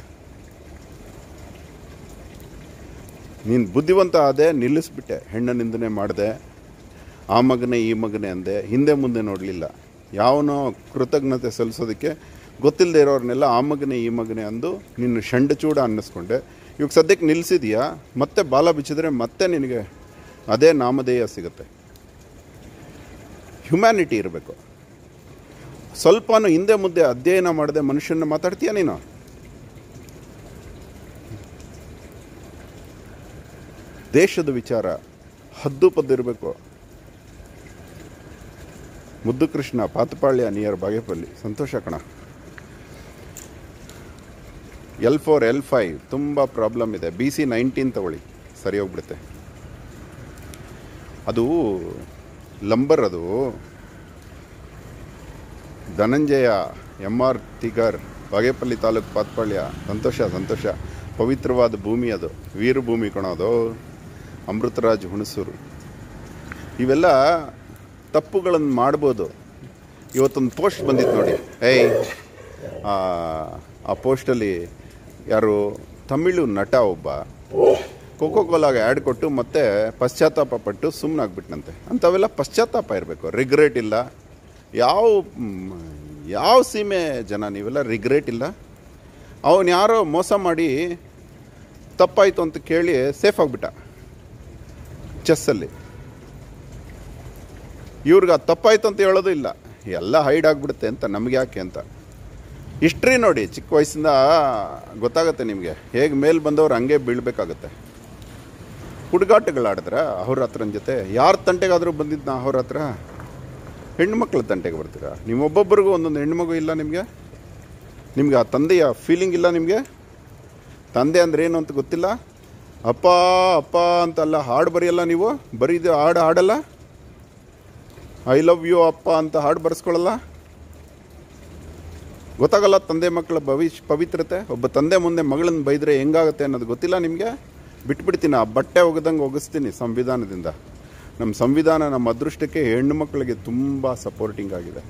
ನೀನು ಬುದ್ಧಿವಂತ ಆದೆ ನಿಲ್ಲಿಸ್ಬಿಟ್ಟೆ ಹೆಣ್ಣ ನಿಂದನೆ ಮಾಡಿದೆ ಆ ಮಗನೇ ಈ ಮಗನೇ ಅಂದೆ ಹಿಂದೆ ಮುಂದೆ ನೋಡಲಿಲ್ಲ ಯಾವನೋ ಕೃತಜ್ಞತೆ ಸಲ್ಲಿಸೋದಕ್ಕೆ ಗೊತ್ತಿಲ್ಲದೆ ಇರೋರ್ನೆಲ್ಲ ಆ ಮಗನೇ ಈ ಮಗನೇ ಅಂದು ನಿನ್ನ ಚೂಡ ಅನ್ನಿಸ್ಕೊಂಡೆ ಇವಾಗ ಸದ್ಯಕ್ಕೆ ನಿಲ್ಲಿಸಿದೀಯಾ ಮತ್ತೆ ಬಾಲ ಬಿಚ್ಚಿದ್ರೆ ಮತ್ತೆ ನಿನಗೆ ಅದೇ ನಾಮಧೇಯ ಸಿಗುತ್ತೆ ಹ್ಯುಮ್ಯಾನಿಟಿ ಇರಬೇಕು ಸ್ವಲ್ಪನೂ ಹಿಂದೆ ಮುದ್ದೆ ಅಧ್ಯಯನ ಮಾಡದೆ ಮನುಷ್ಯನ ಮಾತಾಡ್ತೀಯ ನೀನು ದೇಶದ ವಿಚಾರ ಹದ್ದು ಪದ್ದು ಇರಬೇಕು ಮುದ್ದು ಕೃಷ್ಣ ಪಾತಪಾಳ್ಯ ನಿಯರ್ ಬಾಗೇಪಲ್ಲಿ ಸಂತೋಷ ಕಣ ಎಲ್ ಫೋರ್ ಎಲ್ ಫೈವ್ ತುಂಬ ಪ್ರಾಬ್ಲಮ್ ಇದೆ ಬಿ ಸಿ ನೈನ್ಟೀನ್ ತಗೊಳ್ಳಿ ಸರಿ ಹೋಗ್ಬಿಡುತ್ತೆ ಅದು ಲಂಬರ್ ಅದು ಧನಂಜಯ ಎಮ್ ಆರ್ ತಿಗರ್ ಬಾಗೇಪಲ್ಲಿ ತಾಲೂಕು ಪಾತ್ಪಾಳ್ಯ ಸಂತೋಷ ಸಂತೋಷ ಪವಿತ್ರವಾದ ಭೂಮಿ ಅದು ವೀರಭೂಮಿ ಕಣೋದು ಅಮೃತರಾಜ್ ಹುಣಸೂರು ಇವೆಲ್ಲ ತಪ್ಪುಗಳನ್ನು ಮಾಡ್ಬೋದು ಇವತ್ತೊಂದು ಪೋಸ್ಟ್ ಬಂದಿತ್ತು ನೋಡಿ ಏಯ್ ಆ, ಆ ಪೋಸ್ಟಲ್ಲಿ ಯಾರು ತಮಿಳು ನಟ ಒಬ್ಬ ಕೋಕೋ ಕೋಲಾಗೆ ಆ್ಯಡ್ ಕೊಟ್ಟು ಮತ್ತೆ ಪಶ್ಚಾತ್ತಾಪ ಪಟ್ಟು ಸುಮ್ಮನಾಗ್ಬಿಟ್ನಂತೆ ಅಂಥವೆಲ್ಲ ಪಶ್ಚಾತ್ತಾಪ ಇರಬೇಕು ರಿಗ್ರೆಟ್ ಇಲ್ಲ ಯಾವ ಮ್, ಯಾವ ಸೀಮೆ ಜನ ನೀವೆಲ್ಲ ರಿಗ್ರೆಟ್ ಇಲ್ಲ ಅವನು ಯಾರೋ ಮೋಸ ಮಾಡಿ ತಪ್ಪಾಯಿತು ಅಂತ ಕೇಳಿ ಸೇಫ್ ಆಗಿಬಿಟ್ಟ ಚೆಸ್ಸಲ್ಲಿ ಇವ್ರಿಗೆ ಅದು ತಪ್ಪಾಯ್ತು ಅಂತ ಹೇಳೋದು ಇಲ್ಲ ಎಲ್ಲ ಹೈಡ್ ಆಗಿಬಿಡುತ್ತೆ ಅಂತ ನಮ್ಗೆ ಯಾಕೆ ಅಂತ ಹಿಸ್ಟ್ರಿ ನೋಡಿ ಚಿಕ್ಕ ವಯಸ್ಸಿಂದ ಗೊತ್ತಾಗುತ್ತೆ ನಿಮಗೆ ಹೇಗೆ ಮೇಲೆ ಬಂದವ್ರು ಹಂಗೆ ಬೀಳ್ಬೇಕಾಗತ್ತೆ ಹುಡುಗಾಟಗಳಾಡಿದ್ರ ಅವ್ರ ಹತ್ರನ ಜೊತೆ ಯಾರ ತಂಟೆಗಾದರೂ ಬಂದಿದ್ನ ಅವ್ರ ಹತ್ರ ಹೆಣ್ಮಕ್ಳ ತಂಟೆಗೆ ಬರ್ತೀರಾ ನಿಮ್ಮೊಬ್ಬೊಬ್ಬರಿಗೂ ಒಂದೊಂದು ಹೆಣ್ಮಗು ಇಲ್ಲ ನಿಮಗೆ ನಿಮ್ಗೆ ಆ ತಂದೆಯ ಫೀಲಿಂಗ್ ಇಲ್ಲ ನಿಮಗೆ ತಂದೆ ಅಂದ್ರೆ ಏನು ಅಂತ ಗೊತ್ತಿಲ್ಲ ಅಪ್ಪ ಅಪ್ಪ ಅಂತಲ್ಲ ಹಾಡು ಬರೆಯಲ್ಲ ನೀವು ಬರೀದು ಹಾಡು ಹಾಡಲ್ಲ ಐ ಲವ್ ಯು ಅಪ್ಪ ಅಂತ ಹಾಡು ಬರೆಸ್ಕೊಳ್ಳಲ್ಲ ಗೊತ್ತಾಗಲ್ಲ ತಂದೆ ಮಕ್ಕಳ ಭವಿಷ್ಯ ಪವಿತ್ರತೆ ಒಬ್ಬ ತಂದೆ ಮುಂದೆ ಮಗಳನ್ನ ಬೈದ್ರೆ ಹೆಂಗಾಗುತ್ತೆ ಅನ್ನೋದು ಗೊತ್ತಿಲ್ಲ ನಿಮಗೆ ಬಿಟ್ಬಿಡ್ತೀನಿ ಆ ಬಟ್ಟೆ ಒಗೆದಂಗೆ ಒಗಿಸ್ತೀನಿ ಸಂವಿಧಾನದಿಂದ ನಮ್ಮ ಸಂವಿಧಾನ ನಮ್ಮ ಅದೃಷ್ಟಕ್ಕೆ ಹೆಣ್ಣು ಮಕ್ಕಳಿಗೆ ತುಂಬ ಸಪೋರ್ಟಿಂಗ್ ಆಗಿದೆ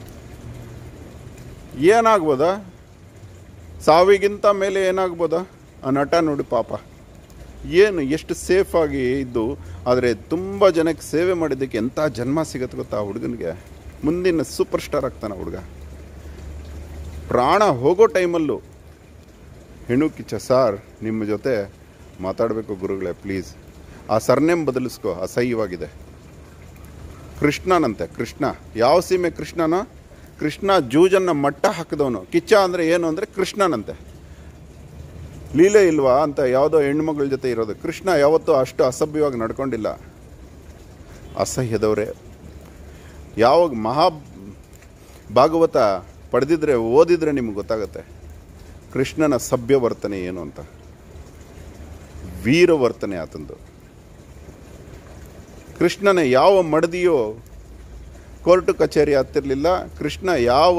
ಏನಾಗ್ಬೋದಾ ಸಾವಿಗಿಂತ ಮೇಲೆ ಏನಾಗ್ಬೋದಾ ಆ ನಟ ನೋಡಿ ಪಾಪ ಏನು ಎಷ್ಟು ಸೇಫ್ ಆಗಿ ಇದ್ದು ಆದರೆ ತುಂಬ ಜನಕ್ಕೆ ಸೇವೆ ಮಾಡಿದ್ದಕ್ಕೆ ಎಂಥ ಜನ್ಮ ಸಿಗತ್ತೆ ಗೊತ್ತಾ ಆ ಹುಡುಗನಿಗೆ ಮುಂದಿನ ಸೂಪರ್ ಸ್ಟಾರ್ ಆಗ್ತಾನೆ ಹುಡುಗ ಪ್ರಾಣ ಹೋಗೋ ಟೈಮಲ್ಲೂ ಹೆಣ್ಣು ಕಿಚ್ಚ ಸಾರ್ ನಿಮ್ಮ ಜೊತೆ ಮಾತಾಡಬೇಕು ಗುರುಗಳೇ ಪ್ಲೀಸ್ ಆ ಸರ್ನೇಮ್ ಬದಲಿಸ್ಕೋ ಅಸಹ್ಯವಾಗಿದೆ ಕೃಷ್ಣನಂತೆ ಕೃಷ್ಣ ಯಾವ ಸೀಮೆ ಕೃಷ್ಣನ ಕೃಷ್ಣ ಜೂಜನ್ನ ಮಟ್ಟ ಹಾಕಿದವನು ಕಿಚ್ಚ ಅಂದರೆ ಏನು ಅಂದರೆ ಕೃಷ್ಣನಂತೆ ಲೀಲೆ ಇಲ್ವಾ ಅಂತ ಯಾವುದೋ ಹೆಣ್ಮಗಳ ಜೊತೆ ಇರೋದು ಕೃಷ್ಣ ಯಾವತ್ತೂ ಅಷ್ಟು ಅಸಭ್ಯವಾಗಿ ನಡ್ಕೊಂಡಿಲ್ಲ ಅಸಹ್ಯದವರೇ ಯಾವಾಗ ಮಹಾ ಭಾಗವತ ಪಡೆದಿದ್ರೆ ಓದಿದ್ರೆ ನಿಮ್ಗೆ ಗೊತ್ತಾಗುತ್ತೆ ಕೃಷ್ಣನ ಸಭ್ಯ ವರ್ತನೆ ಏನು ಅಂತ ವೀರ ವರ್ತನೆ ಆತಂದು ಕೃಷ್ಣನ ಯಾವ ಮಡದಿಯೋ ಕೋರ್ಟು ಕಚೇರಿ ಹತ್ತಿರಲಿಲ್ಲ ಕೃಷ್ಣ ಯಾವ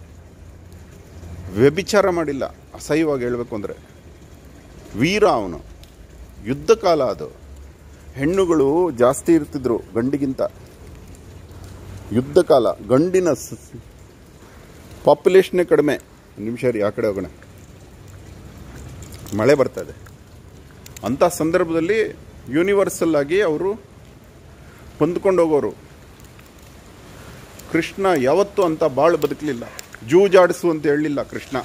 ವ್ಯಭಿಚಾರ ಮಾಡಿಲ್ಲ ಅಸಹ್ಯವಾಗಿ ಹೇಳಬೇಕು ಅಂದರೆ ವೀರ ಅವನು ಯುದ್ಧ ಕಾಲ ಅದು ಹೆಣ್ಣುಗಳು ಜಾಸ್ತಿ ಇರ್ತಿದ್ರು ಗಂಡಿಗಿಂತ ಯುದ್ಧ ಕಾಲ ಗಂಡಿನ ಪಾಪ್ಯುಲೇಷನ್ನೇ ಕಡಿಮೆ ಒಂದ್ ನಿಮಿಷ ರೀ ಆ ಕಡೆ ಹೋಗೋಣ ಮಳೆ ಬರ್ತಾ ಇದೆ ಅಂಥ ಸಂದರ್ಭದಲ್ಲಿ ಯೂನಿವರ್ಸಲ್ ಆಗಿ ಅವರು ಹೊಂದ್ಕೊಂಡು ಹೋಗೋರು ಕೃಷ್ಣ ಯಾವತ್ತೂ ಅಂತ ಬಾಳು ಬದುಕಲಿಲ್ಲ ಜೂಜಾಡಿಸು ಅಂತ ಹೇಳಲಿಲ್ಲ ಕೃಷ್ಣ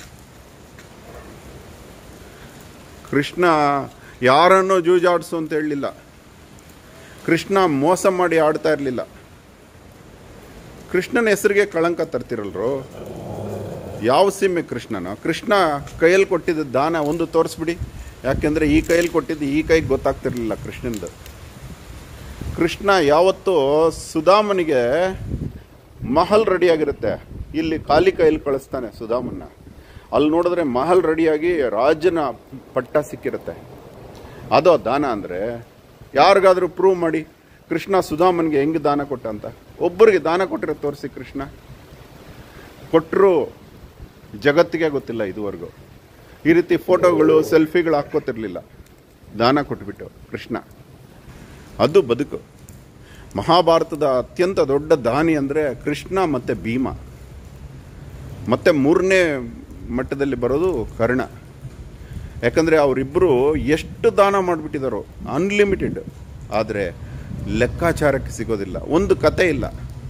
ಕೃಷ್ಣ ಯಾರನ್ನೋ ಜೂಜಾಡಿಸು ಅಂತ ಹೇಳಲಿಲ್ಲ ಕೃಷ್ಣ ಮೋಸ ಮಾಡಿ ಆಡ್ತಾ ಇರಲಿಲ್ಲ ಕೃಷ್ಣನ ಹೆಸರಿಗೆ ಕಳಂಕ ತರ್ತಿರಲ್ರು ಯಾವ ಸೀಮೆ ಕೃಷ್ಣನ ಕೃಷ್ಣ ಕೈಯಲ್ಲಿ ಕೊಟ್ಟಿದ್ದ ದಾನ ಒಂದು ತೋರಿಸ್ಬಿಡಿ ಯಾಕೆಂದರೆ ಈ ಕೈಯಲ್ಲಿ ಕೊಟ್ಟಿದ್ದು ಈ ಕೈಗೆ ಗೊತ್ತಾಗ್ತಿರ್ಲಿಲ್ಲ ಕೃಷ್ಣಂದು ಕೃಷ್ಣ ಯಾವತ್ತೂ ಸುಧಾಮನಿಗೆ ಮಹಲ್ ರೆಡಿಯಾಗಿರುತ್ತೆ ಇಲ್ಲಿ ಖಾಲಿ ಕೈಯಲ್ಲಿ ಕಳಿಸ್ತಾನೆ ಸುಧಾಮನ್ನ ಅಲ್ಲಿ ನೋಡಿದ್ರೆ ಮಹಲ್ ರೆಡಿಯಾಗಿ ರಾಜನ ಪಟ್ಟ ಸಿಕ್ಕಿರುತ್ತೆ ಅದು ದಾನ ಅಂದರೆ ಯಾರಿಗಾದ್ರೂ ಪ್ರೂವ್ ಮಾಡಿ ಕೃಷ್ಣ ಸುಧಾಮನ್ಗೆ ಹೆಂಗೆ ದಾನ ಕೊಟ್ಟ ಅಂತ ಒಬ್ಬರಿಗೆ ದಾನ ಕೊಟ್ಟಿರೋ ತೋರಿಸಿ ಕೃಷ್ಣ ಕೊಟ್ಟರು ಜಗತ್ತಿಗೆ ಗೊತ್ತಿಲ್ಲ ಇದುವರೆಗೂ ಈ ರೀತಿ ಫೋಟೋಗಳು ಸೆಲ್ಫಿಗಳು ಹಾಕ್ಕೋತಿರ್ಲಿಲ್ಲ ದಾನ ಕೊಟ್ಬಿಟ್ಟು ಕೃಷ್ಣ ಅದು ಬದುಕು ಮಹಾಭಾರತದ ಅತ್ಯಂತ ದೊಡ್ಡ ದಾನಿ ಅಂದರೆ ಕೃಷ್ಣ ಮತ್ತು ಭೀಮ ಮತ್ತೆ ಮೂರನೇ ಮಟ್ಟದಲ್ಲಿ ಬರೋದು ಕರ್ಣ ಯಾಕಂದರೆ ಅವರಿಬ್ಬರು ಎಷ್ಟು ದಾನ ಮಾಡಿಬಿಟ್ಟಿದ್ದಾರೋ ಅನ್ಲಿಮಿಟೆಡ್ ಆದರೆ ಲೆಕ್ಕಾಚಾರಕ್ಕೆ ಸಿಗೋದಿಲ್ಲ ಒಂದು ಕತೆ ಇಲ್ಲ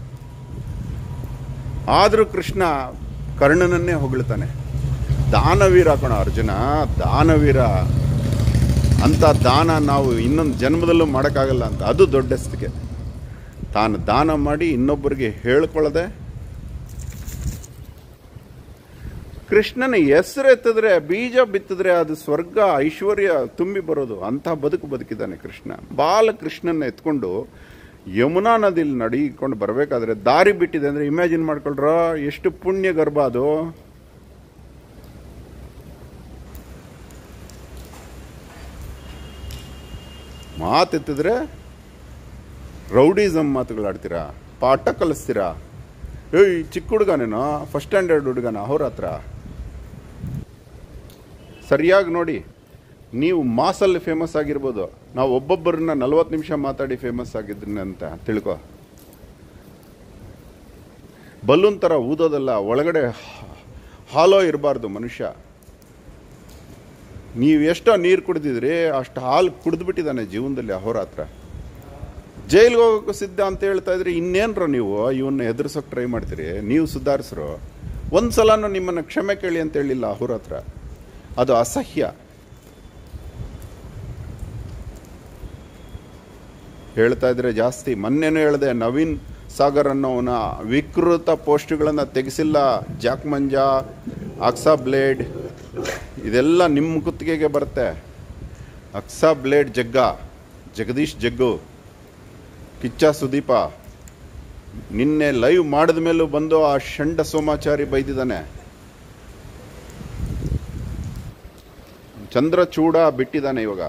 ಆದರೂ ಕೃಷ್ಣ ಕರ್ಣನನ್ನೇ ಹೊಗಳ್ತಾನೆ ದಾನವೀರ ಕಣ ಅರ್ಜುನ ದಾನವೀರ ಅಂತ ದಾನ ನಾವು ಇನ್ನೊಂದು ಜನ್ಮದಲ್ಲೂ ಮಾಡೋಕ್ಕಾಗಲ್ಲ ಅಂತ ಅದು ದೊಡ್ಡಸ್ತಿಕೆ ತಾನು ದಾನ ಮಾಡಿ ಇನ್ನೊಬ್ಬರಿಗೆ ಹೇಳ್ಕೊಳ್ಳದೆ ಕೃಷ್ಣನ ಹೆಸರು ಎತ್ತಿದ್ರೆ ಬೀಜ ಬಿತ್ತಿದ್ರೆ ಅದು ಸ್ವರ್ಗ ಐಶ್ವರ್ಯ ತುಂಬಿ ಬರೋದು ಅಂಥ ಬದುಕು ಬದುಕಿದ್ದಾನೆ ಕೃಷ್ಣ ಬಾಲ ಕೃಷ್ಣನ ಎತ್ಕೊಂಡು ಯಮುನಾ ನದಿಲಿ ನಡೀಕೊಂಡು ಬರಬೇಕಾದ್ರೆ ದಾರಿ ಬಿಟ್ಟಿದೆ ಅಂದ್ರೆ ಇಮ್ಯಾಜಿನ್ ಮಾಡ್ಕೊಳ್ರ ಎಷ್ಟು ಪುಣ್ಯ ಗರ್ಭ ಅದು ಮಾತೆತ್ತಿದ್ರೆ ರೌಡಿಸಮ್ ಮಾತುಗಳಾಡ್ತೀರಾ ಪಾಠ ಕಲಿಸ್ತೀರಾ ಏಯ್ ಚಿಕ್ಕ ಹುಡುಗನೇನೋ ಫಸ್ಟ್ ಸ್ಟ್ಯಾಂಡರ್ಡ್ ಹುಡುಗನ ಅವ್ರ ಹತ್ರ ಸರಿಯಾಗಿ ನೋಡಿ ನೀವು ಮಾಸಲ್ಲಿ ಫೇಮಸ್ ಆಗಿರ್ಬೋದು ನಾವು ಒಬ್ಬೊಬ್ಬರನ್ನ ನಲ್ವತ್ತು ನಿಮಿಷ ಮಾತಾಡಿ ಫೇಮಸ್ ಆಗಿದ್ದೀನಿ ಅಂತ ತಿಳ್ಕೊ ಬಲೂನ್ ಥರ ಊದೋದಲ್ಲ ಒಳಗಡೆ ಹಾಲೋ ಇರಬಾರ್ದು ಮನುಷ್ಯ ನೀವು ಎಷ್ಟೋ ನೀರು ಕುಡಿದಿದ್ರಿ ಅಷ್ಟು ಹಾಲು ಕುಡಿದ್ಬಿಟ್ಟಿದ್ದಾನೆ ಜೀವನದಲ್ಲಿ ಅಹೋರಾತ್ರ ಜೈಲ್ಗೆ ಹೋಗೋಕ್ಕೂ ಸಿದ್ಧ ಅಂತ ಹೇಳ್ತಾ ಇದ್ರಿ ಇನ್ನೇನ್ರ ನೀವು ಇವನ್ನ ಎದುರಿಸೋಕೆ ಟ್ರೈ ಮಾಡ್ತೀರಿ ನೀವು ಸುಧಾರಿಸ್ರು ಒಂದು ಸಲನೂ ನಿಮ್ಮನ್ನು ಕ್ಷಮೆ ಕೇಳಿ ಅಂತ ಹೇಳಿಲ್ಲ ಅವ್ರ ಹತ್ರ ಅದು ಅಸಹ್ಯ ಹೇಳ್ತಾ ಇದ್ರೆ ಜಾಸ್ತಿ ಮೊನ್ನೆನೂ ಹೇಳಿದೆ ನವೀನ್ ಸಾಗರ್ ಅನ್ನೋವನ ವಿಕೃತ ಪೋಸ್ಟ್ಗಳನ್ನು ತೆಗೆಸಿಲ್ಲ ಜಾಕ್ ಮಂಜಾ ಅಕ್ಸಾ ಬ್ಲೇಡ್ ಇದೆಲ್ಲ ನಿಮ್ಮ ಕುತ್ತಿಗೆಗೆ ಬರುತ್ತೆ ಅಕ್ಸಾ ಬ್ಲೇಡ್ ಜಗ್ಗ ಜಗದೀಶ್ ಜಗ್ಗು ಕಿಚ್ಚ ಸುದೀಪ ನಿನ್ನೆ ಲೈವ್ ಮಾಡಿದ ಮೇಲೂ ಬಂದು ಆ ಷಂಡ ಸೋಮಾಚಾರಿ ಬೈದಿದ್ದಾನೆ ಚಂದ್ರಚೂಡ ಬಿಟ್ಟಿದ್ದಾನೆ ಇವಾಗ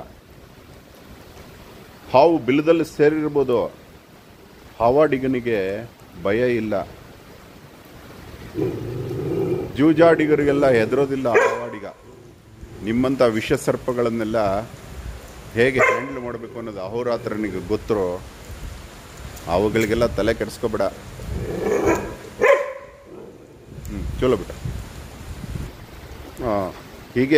ಹಾವು ಬಿಲದಲ್ಲಿ ಸೇರಿರ್ಬೋದು ಹಾವಾಡಿಗನಿಗೆ ಭಯ ಇಲ್ಲ ಜೂಜಾಡಿಗರಿಗೆಲ್ಲ ಹೆದರೋದಿಲ್ಲ ಹಾವಾಡಿಗ ನಿಮ್ಮಂಥ ವಿಷ ಸರ್ಪಗಳನ್ನೆಲ್ಲ ಹೇಗೆ ಹ್ಯಾಂಡಲ್ ಮಾಡಬೇಕು ಅನ್ನೋದು ಅಹೋರಾತ್ರನಿಗೆ ಗೊತ್ತರೋ ಅವುಗಳಿಗೆಲ್ಲ ತಲೆ ಕೆಡಿಸ್ಕೋಬೇಡ ಹ್ಞೂ ಚಲೋ ಬಿಡ ಹಾಂ ಹೀಗೆ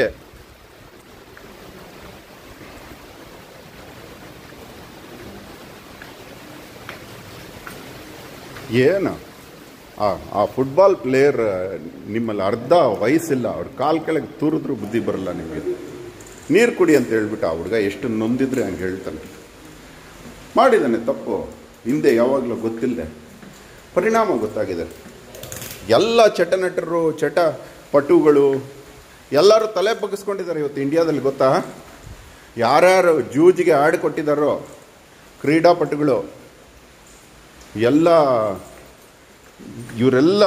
ಏನು ಆ ಆ ಫುಟ್ಬಾಲ್ ಪ್ಲೇಯರ್ ನಿಮ್ಮಲ್ಲಿ ಅರ್ಧ ವಯಸ್ಸಿಲ್ಲ ಅವ್ರ ಕಾಲ್ ಕೆಳಗೆ ತೂರಿದ್ರು ಬುದ್ಧಿ ಬರಲ್ಲ ನಿಮಗೆ ನೀರು ಕುಡಿ ಅಂತ ಹೇಳ್ಬಿಟ್ಟು ಆ ಹುಡುಗ ಎಷ್ಟು ನೊಂದಿದ್ರೆ ಹಂಗೆ ಹೇಳ್ತಾನೆ ಮಾಡಿದ್ದಾನೆ ತಪ್ಪು ಹಿಂದೆ ಯಾವಾಗಲೂ ಗೊತ್ತಿಲ್ಲ ಪರಿಣಾಮ ಗೊತ್ತಾಗಿದೆ ಎಲ್ಲ ಚಟನಟರು ಚಟ ಪಟುಗಳು ಎಲ್ಲರೂ ತಲೆ ಬಗ್ಗಿಸ್ಕೊಂಡಿದ್ದಾರೆ ಇವತ್ತು ಇಂಡಿಯಾದಲ್ಲಿ ಗೊತ್ತಾ ಯಾರ್ಯಾರು ಜೂಜಿಗೆ ಆಡ್ ಕೊಟ್ಟಿದ್ದಾರೋ ಕ್ರೀಡಾಪಟುಗಳು ಎಲ್ಲ ಇವರೆಲ್ಲ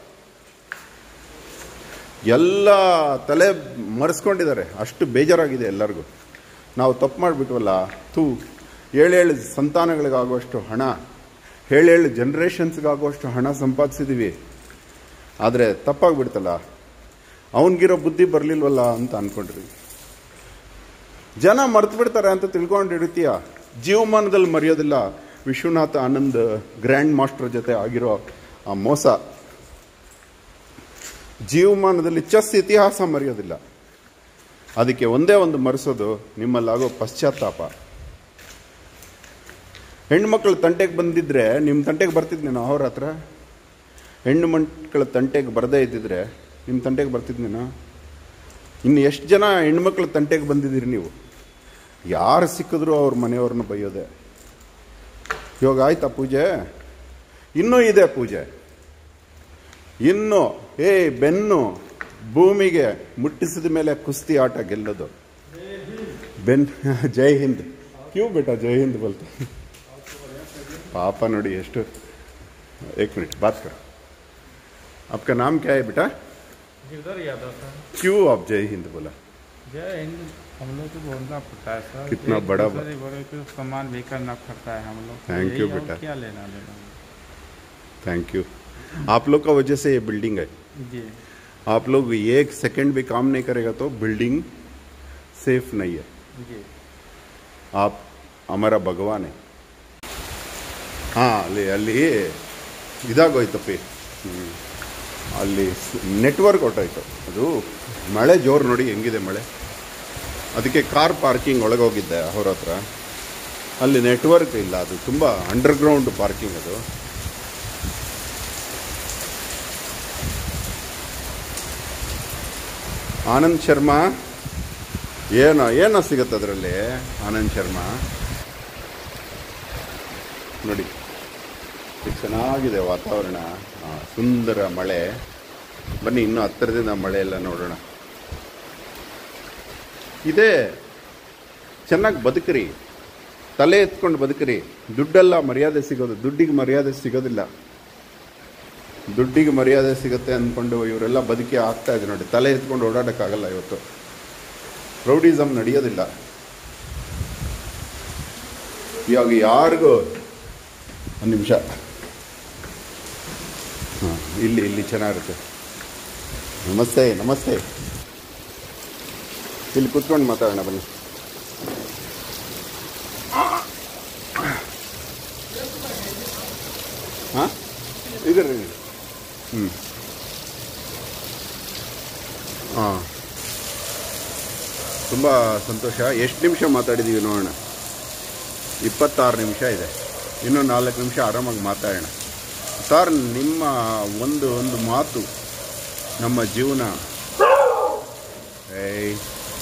ಎಲ್ಲ ತಲೆ ಮರೆಸ್ಕೊಂಡಿದ್ದಾರೆ ಅಷ್ಟು ಬೇಜಾರಾಗಿದೆ ಎಲ್ಲರಿಗೂ ನಾವು ತಪ್ಪು ಮಾಡಿಬಿಟ್ವಲ್ಲ ತೂ ಏಳೇಳು ಸಂತಾನಗಳಿಗಾಗುವಷ್ಟು ಹಣ ಏಳೇಳು ಜನ್ರೇಷನ್ಸ್ಗಾಗುವಷ್ಟು ಹಣ ಸಂಪಾದಿಸಿದ್ದೀವಿ ಆದರೆ ತಪ್ಪಾಗ್ಬಿಡ್ತಲ್ಲ ಅವನಿಗಿರೋ ಬುದ್ಧಿ ಬರಲಿಲ್ವಲ್ಲ ಅಂತ ಅಂದ್ಕೊಂಡ್ರಿ ಜನ ಮರ್ತು ಬಿಡ್ತಾರೆ ಅಂತ ತಿಳ್ಕೊಂಡಿರ್ತೀಯ ಜೀವಮಾನದಲ್ಲಿ ಮರೆಯೋದಿಲ್ಲ ವಿಶ್ವನಾಥ ಆನಂದ್ ಗ್ರ್ಯಾಂಡ್ ಮಾಸ್ಟರ್ ಜೊತೆ ಆಗಿರೋ ಆ ಮೋಸ ಜೀವಮಾನದಲ್ಲಿ ಚೆಸ್ ಇತಿಹಾಸ ಮರೆಯೋದಿಲ್ಲ ಅದಕ್ಕೆ ಒಂದೇ ಒಂದು ಮರೆಸೋದು ನಿಮ್ಮಲ್ಲಾಗೋ ಪಶ್ಚಾತ್ತಾಪ ಹೆಣ್ಮಕ್ಳು ತಂಟೆಗೆ ಬಂದಿದ್ರೆ ನಿಮ್ಮ ತಂಟೆಗೆ ಬರ್ತಿದ್ನೇನೋ ಅವ್ರ ಹತ್ರ ಹೆಣ್ಣು ಮಕ್ಕಳ ತಂಟೆಗೆ ಬರದೇ ಇದ್ದಿದ್ರೆ ನಿಮ್ಮ ತಂಟೆಗೆ ಬರ್ತಿದ್ನೇನೋ ಇನ್ನು ಎಷ್ಟು ಜನ ಹೆಣ್ಮಕ್ಳ ತಂಟೆಗೆ ಬಂದಿದ್ದೀರಿ ನೀವು ಯಾರು ಸಿಕ್ಕಿದ್ರು ಅವ್ರ ಮನೆಯವ್ರನ್ನ ಬೈಯೋದೆ ಇವಾಗ ಆಯ್ತಾ ಪೂಜೆ ಇನ್ನೂ ಇದೆ ಪೂಜೆ ಇನ್ನು ಏ ಬೆನ್ನು ಭೂಮಿಗೆ ಮುಟ್ಟಿಸಿದ ಮೇಲೆ ಕುಸ್ತಿ ಆಟ ಗೆಲ್ಲೋದು ಬೆನ್ ಜೈ ಹಿಂದ್ ಕ್ಯೂ ಬೇಟಾ ಜೈ ಹಿಂದ್ ಬೋಲ್ತೆ ಪಾಪ ನೋಡಿ ಎಷ್ಟು ಏಕ್ ಮಿನಿಟ್ ಬಾತ್ ಕರ್ आपका नाम क्या है बेटा
गिरधर यादव सर
क्यों आप जय हिंद बोला
जय हिंद हम लोग को बोलना पड़ता है सर
कितना
एक
बड़ा
दूसरे बड़े को सम्मान भी करना पड़ता है हम लोग को।
Thank
यही
you,
और
बेटा।
क्या लेना देना
थैंक यू आप लोग का वजह से ये बिल्डिंग है
जी
आप लोग एक सेकंड भी काम नहीं करेगा तो बिल्डिंग ಸೇಫ್ नहीं है
जी
आप हमारा ಭಗವಾನ್ ಹಾಂ ಅಲ್ಲಿ ಅಲ್ಲಿ ಇದಾಗೋಯ್ತಪ್ಪಿ ಹ್ಮ್. ಅಲ್ಲಿ ನೆಟ್ವರ್ಕ್ ಹೊಟ್ಟೋಯ್ತು ಅದು ಮಳೆ ಜೋರು ನೋಡಿ ಹೆಂಗಿದೆ ಮಳೆ ಅದಕ್ಕೆ ಕಾರ್ ಪಾರ್ಕಿಂಗ್ ಒಳಗೆ ಹೋಗಿದ್ದೆ ಅವ್ರ ಹತ್ರ ಅಲ್ಲಿ ನೆಟ್ವರ್ಕ್ ಇಲ್ಲ ಅದು ತುಂಬ ಅಂಡರ್ಗ್ರೌಂಡ್ ಪಾರ್ಕಿಂಗ್ ಅದು ಆನಂದ್ ಶರ್ಮಾ ಏನೋ ಏನೋ ಸಿಗುತ್ತೆ ಅದರಲ್ಲಿ ಆನಂದ್ ಶರ್ಮಾ ನೋಡಿ ಎಷ್ಟು ಚೆನ್ನಾಗಿದೆ ವಾತಾವರಣ ಆ, ಸುಂದರ ಮಳೆ ಬನ್ನಿ ಇನ್ನೂ ಹತ್ತಿರದಿಂದ ಮಳೆ ಎಲ್ಲ ನೋಡೋಣ ಇದೇ ಚೆನ್ನಾಗಿ ಬದುಕ್ರಿ ತಲೆ ಎತ್ಕೊಂಡು ಬದುಕ್ರಿ ದುಡ್ಡೆಲ್ಲ ಮರ್ಯಾದೆ ಸಿಗೋದು ದುಡ್ಡಿಗೆ ಮರ್ಯಾದೆ ಸಿಗೋದಿಲ್ಲ ದುಡ್ಡಿಗೆ ಮರ್ಯಾದೆ ಸಿಗುತ್ತೆ ಅಂದ್ಕೊಂಡು ಇವರೆಲ್ಲ ಬದುಕಿ ಆಗ್ತಾ ಇದೆ ನೋಡಿ ತಲೆ ಎತ್ಕೊಂಡು ಓಡಾಡೋಕ್ಕಾಗಲ್ಲ ಇವತ್ತು ಪ್ರೌಡಿಸಮ್ ನಡೆಯೋದಿಲ್ಲ ಇವಾಗ ಯಾರಿಗೂ ಒಂದು ನಿಮಿಷ ಹಾಂ ಇಲ್ಲಿ ಇಲ್ಲಿ ಚೆನ್ನಾಗಿರುತ್ತೆ ನಮಸ್ತೆ ನಮಸ್ತೆ ಇಲ್ಲಿ ಕುತ್ಕೊಂಡು ಮಾತಾಡೋಣ ಬನ್ನಿ ಹಾಂ ಇದ್ರಿ ಹ್ಞೂ ಹಾಂ ತುಂಬ ಸಂತೋಷ ಎಷ್ಟು ನಿಮಿಷ ಮಾತಾಡಿದ್ದೀವಿ ನೋಡೋಣ ಇಪ್ಪತ್ತಾರು ನಿಮಿಷ ಇದೆ ಇನ್ನೂ ನಾಲ್ಕು ನಿಮಿಷ ಆರಾಮಾಗಿ ಮಾತಾಡೋಣ ಸರ್ ನಿಮ್ಮ ಒಂದು ಒಂದು ಮಾತು ನಮ್ಮ ಜೀವನ ಏಯ್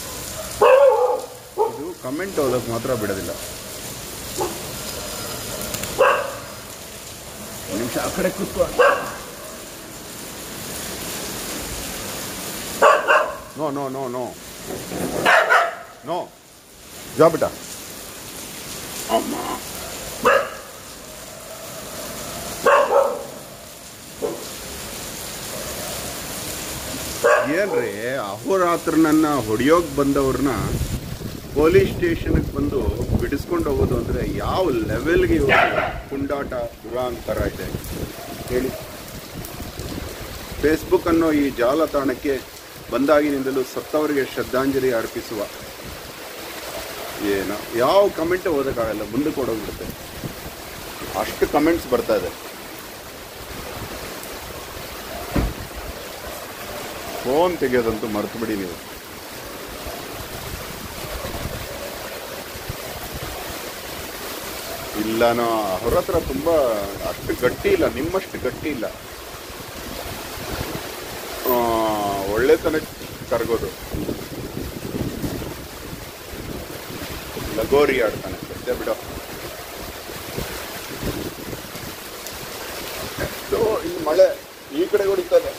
ಇದು ಕಮೆಂಟ್ ಓದೋಕೆ ಮಾತ್ರ ಬಿಡೋದಿಲ್ಲ ಒಂದ್ ನಿಮಿಷ ಆ ಕಡೆ ಕೂತ್ಕೊ no no no no no ಜಾ ಬೇಟ ಅಮ್ಮ ಏನ್ರಿ ಅಹೋರಾತ್ರ ನನ್ನ ಹೊಡಿಯೋಕ್ ಬಂದವ್ರನ್ನ ಪೊಲೀಸ್ ಸ್ಟೇಷನ್ಗೆ ಬಂದು ಬಿಡಿಸ್ಕೊಂಡು ಹೋಗೋದು ಅಂದರೆ ಯಾವ ಲೆವೆಲ್ಗೆ ಇವರು ಪುಂಡಾಟ ದುರಾಂತರ ಇದೆ ಹೇಳಿ ಫೇಸ್ಬುಕ್ ಅನ್ನೋ ಈ ಜಾಲತಾಣಕ್ಕೆ ಬಂದಾಗಿನಿಂದಲೂ ಸತ್ತವರಿಗೆ ಶ್ರದ್ಧಾಂಜಲಿ ಅರ್ಪಿಸುವ ಏನೋ ಯಾವ ಕಮೆಂಟ್ ಓದೋಕ್ಕಾಗಲ್ಲ ಮುಂದಕ್ಕೆ ಕೊಡೋಗ್ಬಿಡುತ್ತೆ ಅಷ್ಟು ಕಮೆಂಟ್ಸ್ ಬರ್ತಾ ಇದೆ ಫೋನ್ ತೆಗೆಯೋದಂತೂ ಮರ್ತು ಬಿಡಿ ನೀವು ಇಲ್ಲನೋ ಅವ್ರ ಹತ್ರ ತುಂಬ ಅಷ್ಟು ಗಟ್ಟಿ ಇಲ್ಲ ನಿಮ್ಮಷ್ಟು ಗಟ್ಟಿ ಇಲ್ಲ ಆ, ಒಳ್ಳೆತನಕ್ಕೆ ಕರಗೋದು ಲಗೋರಿ ಆಡ್ತಾನೆ ಸತ್ಯ ಬಿಡೋ ಸೊ, ಇಲ್ಲಿ ಮಳೆ ಈ ಕಡೆ ಹೊಡಿತದೆ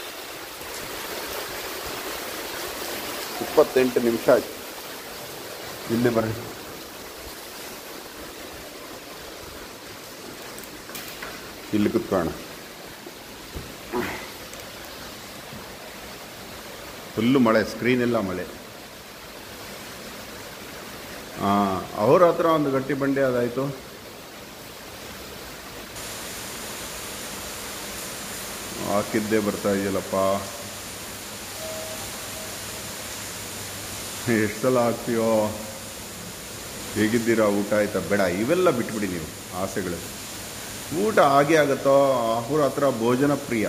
ಇಪ್ಪತ್ತೆಂಟು ನಿಮಿಷ ಆಯ್ತು ಇಲ್ಲಿ ಬರ್ರಿ ಇಲ್ಲಿ ಕುತ್ಕೋಣ ಫುಲ್ಲು ಮಳೆ ಸ್ಕ್ರೀನ್ ಎಲ್ಲ ಮಳೆ ಹಾಂ ಅವ್ರ ಹತ್ರ ಒಂದು ಗಟ್ಟಿ ಬಂಡೆ ಅದಾಯಿತು ಹಾಕಿದ್ದೇ ಬರ್ತಾ ಇದೆಯಲ್ಲಪ್ಪ ಎಷ್ಟು ಸಲ ಹಾಕ್ತೀಯೋ ಹೇಗಿದ್ದೀರಾ ಊಟ ಆಯ್ತಾ ಬೇಡ ಇವೆಲ್ಲ ಬಿಟ್ಬಿಡಿ ನೀವು ಆಸೆಗಳು ಊಟ ಹಾಗೆ ಆಗುತ್ತೋ ಅವ್ರ ಹತ್ರ ಭೋಜನ ಪ್ರಿಯ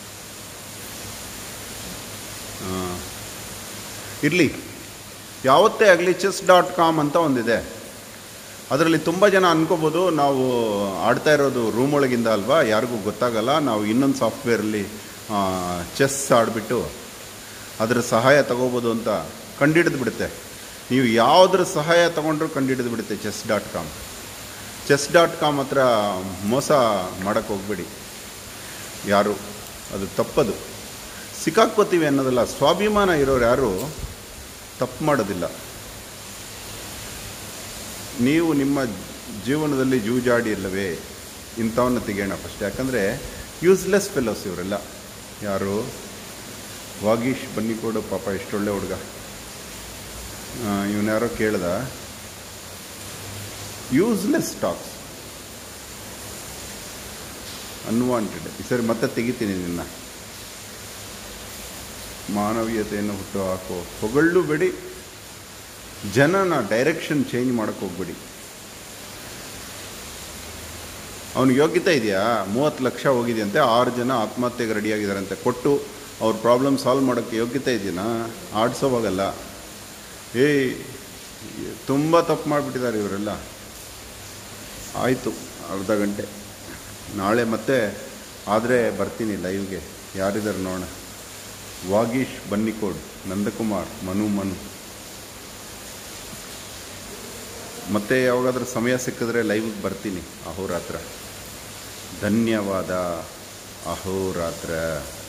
ಇರಲಿ ಯಾವತ್ತೇ ಆಗಲಿ ಚೆಸ್ ಡಾಟ್ ಕಾಮ್ ಅಂತ ಒಂದಿದೆ ಅದರಲ್ಲಿ ತುಂಬ ಜನ ಅನ್ಕೋಬೋದು ನಾವು ಆಡ್ತಾ ಇರೋದು ರೂಮ್ ಒಳಗಿಂದ ಅಲ್ವಾ ಯಾರಿಗೂ ಗೊತ್ತಾಗಲ್ಲ ನಾವು ಇನ್ನೊಂದು ಸಾಫ್ಟ್ವೇರಲ್ಲಿ ಚೆಸ್ ಆಡಿಬಿಟ್ಟು ಅದರ ಸಹಾಯ ತಗೋಬೋದು ಅಂತ ಕಂಡಿಡಿದು ಬಿಡುತ್ತೆ ನೀವು ಯಾವುದ್ರ ಸಹಾಯ ತಗೊಂಡ್ರೂ ಕಂಡಿಡಿದು ಬಿಡುತ್ತೆ chess dot com chess dot com ಹತ್ರ ಮೋಸ ಮಾಡೋಕ್ಕೆ ಹೋಗ್ಬೇಡಿ ಯಾರು ಅದು ತಪ್ಪದು ಸಿಕ್ಕಾಕ್ಕೋತೀವಿ ಅನ್ನೋದಲ್ಲ ಸ್ವಾಭಿಮಾನ ಇರೋರು ಯಾರು ತಪ್ಪು ಮಾಡೋದಿಲ್ಲ ನೀವು ನಿಮ್ಮ ಜೀವನದಲ್ಲಿ ಜೂಜಾಡಿ ಇಲ್ಲವೇ ಇಂಥವನ್ನ ತೆಗೆಯೋಣ ಫಸ್ಟ್ ಯಾಕಂದರೆ ಯೂಸ್ಲೆಸ್ ಫೆಲೋಸ್ ಇವರೆಲ್ಲ ಯಾರು ವಾಗೀಶ್ ಬನ್ನಿಕೋಡು ಪಾಪ ಎಷ್ಟೊಳ್ಳೆ ಹುಡುಗ ಇವನ್ಯಾರೋ ಕೇಳ್ದ ಯೂಸ್ಲೆಸ್ ಟಾಕ್ಸ್ ಅನ್ವಾಂಟೆಡ್ ಈ ಸರಿ ಮತ್ತೆ ತೆಗಿತೀನಿ ನಿನ್ನ ಮಾನವೀಯತೆಯನ್ನು ಹುಟ್ಟು ಹಾಕೋ ಹೊಗಳು ಬೇಡಿ ಜನನ ಡೈರೆಕ್ಷನ್ ಚೇಂಜ್ ಮಾಡಕ್ಕೆ ಹೋಗ್ಬೇಡಿ ಅವನಿಗೆ ಯೋಗ್ಯತೆ ಇದೆಯಾ ಮೂವತ್ತು ಲಕ್ಷ ಹೋಗಿದೆಯಂತೆ ಆರು ಜನ ಆತ್ಮಹತ್ಯೆಗೆ ರೆಡಿಯಾಗಿದ್ದಾರಂತೆ ಕೊಟ್ಟು ಅವ್ರ ಪ್ರಾಬ್ಲಮ್ ಸಾಲ್ವ್ ಮಾಡೋಕ್ಕೆ ಯೋಗ್ಯತೆ ಇದೆಯಾ ಆಡ್ಸೋವಾಗಲ್ಲ ಏಯ್ ತುಂಬ ತಪ್ಪು ಮಾಡಿಬಿಟ್ಟಿದ್ದಾರೆ ಇವರೆಲ್ಲ ಆಯಿತು ಅರ್ಧ ಗಂಟೆ ನಾಳೆ ಮತ್ತೆ ಆದರೆ ಬರ್ತೀನಿ ಲೈವ್ಗೆ ಯಾರಿದ್ದಾರೆ ನೋಡೋಣ ವಾಗೀಶ್ ಬನ್ನಿಕೋಡ್ ನಂದಕುಮಾರ್ ಮನು ಮನು ಮತ್ತೆ ಯಾವಾಗಾದ್ರೂ ಸಮಯ ಸಿಕ್ಕಿದ್ರೆ ಲೈವ್ಗೆ ಬರ್ತೀನಿ ಅಹೋರಾತ್ರ ಧನ್ಯವಾದ ಅಹೋರಾತ್ರ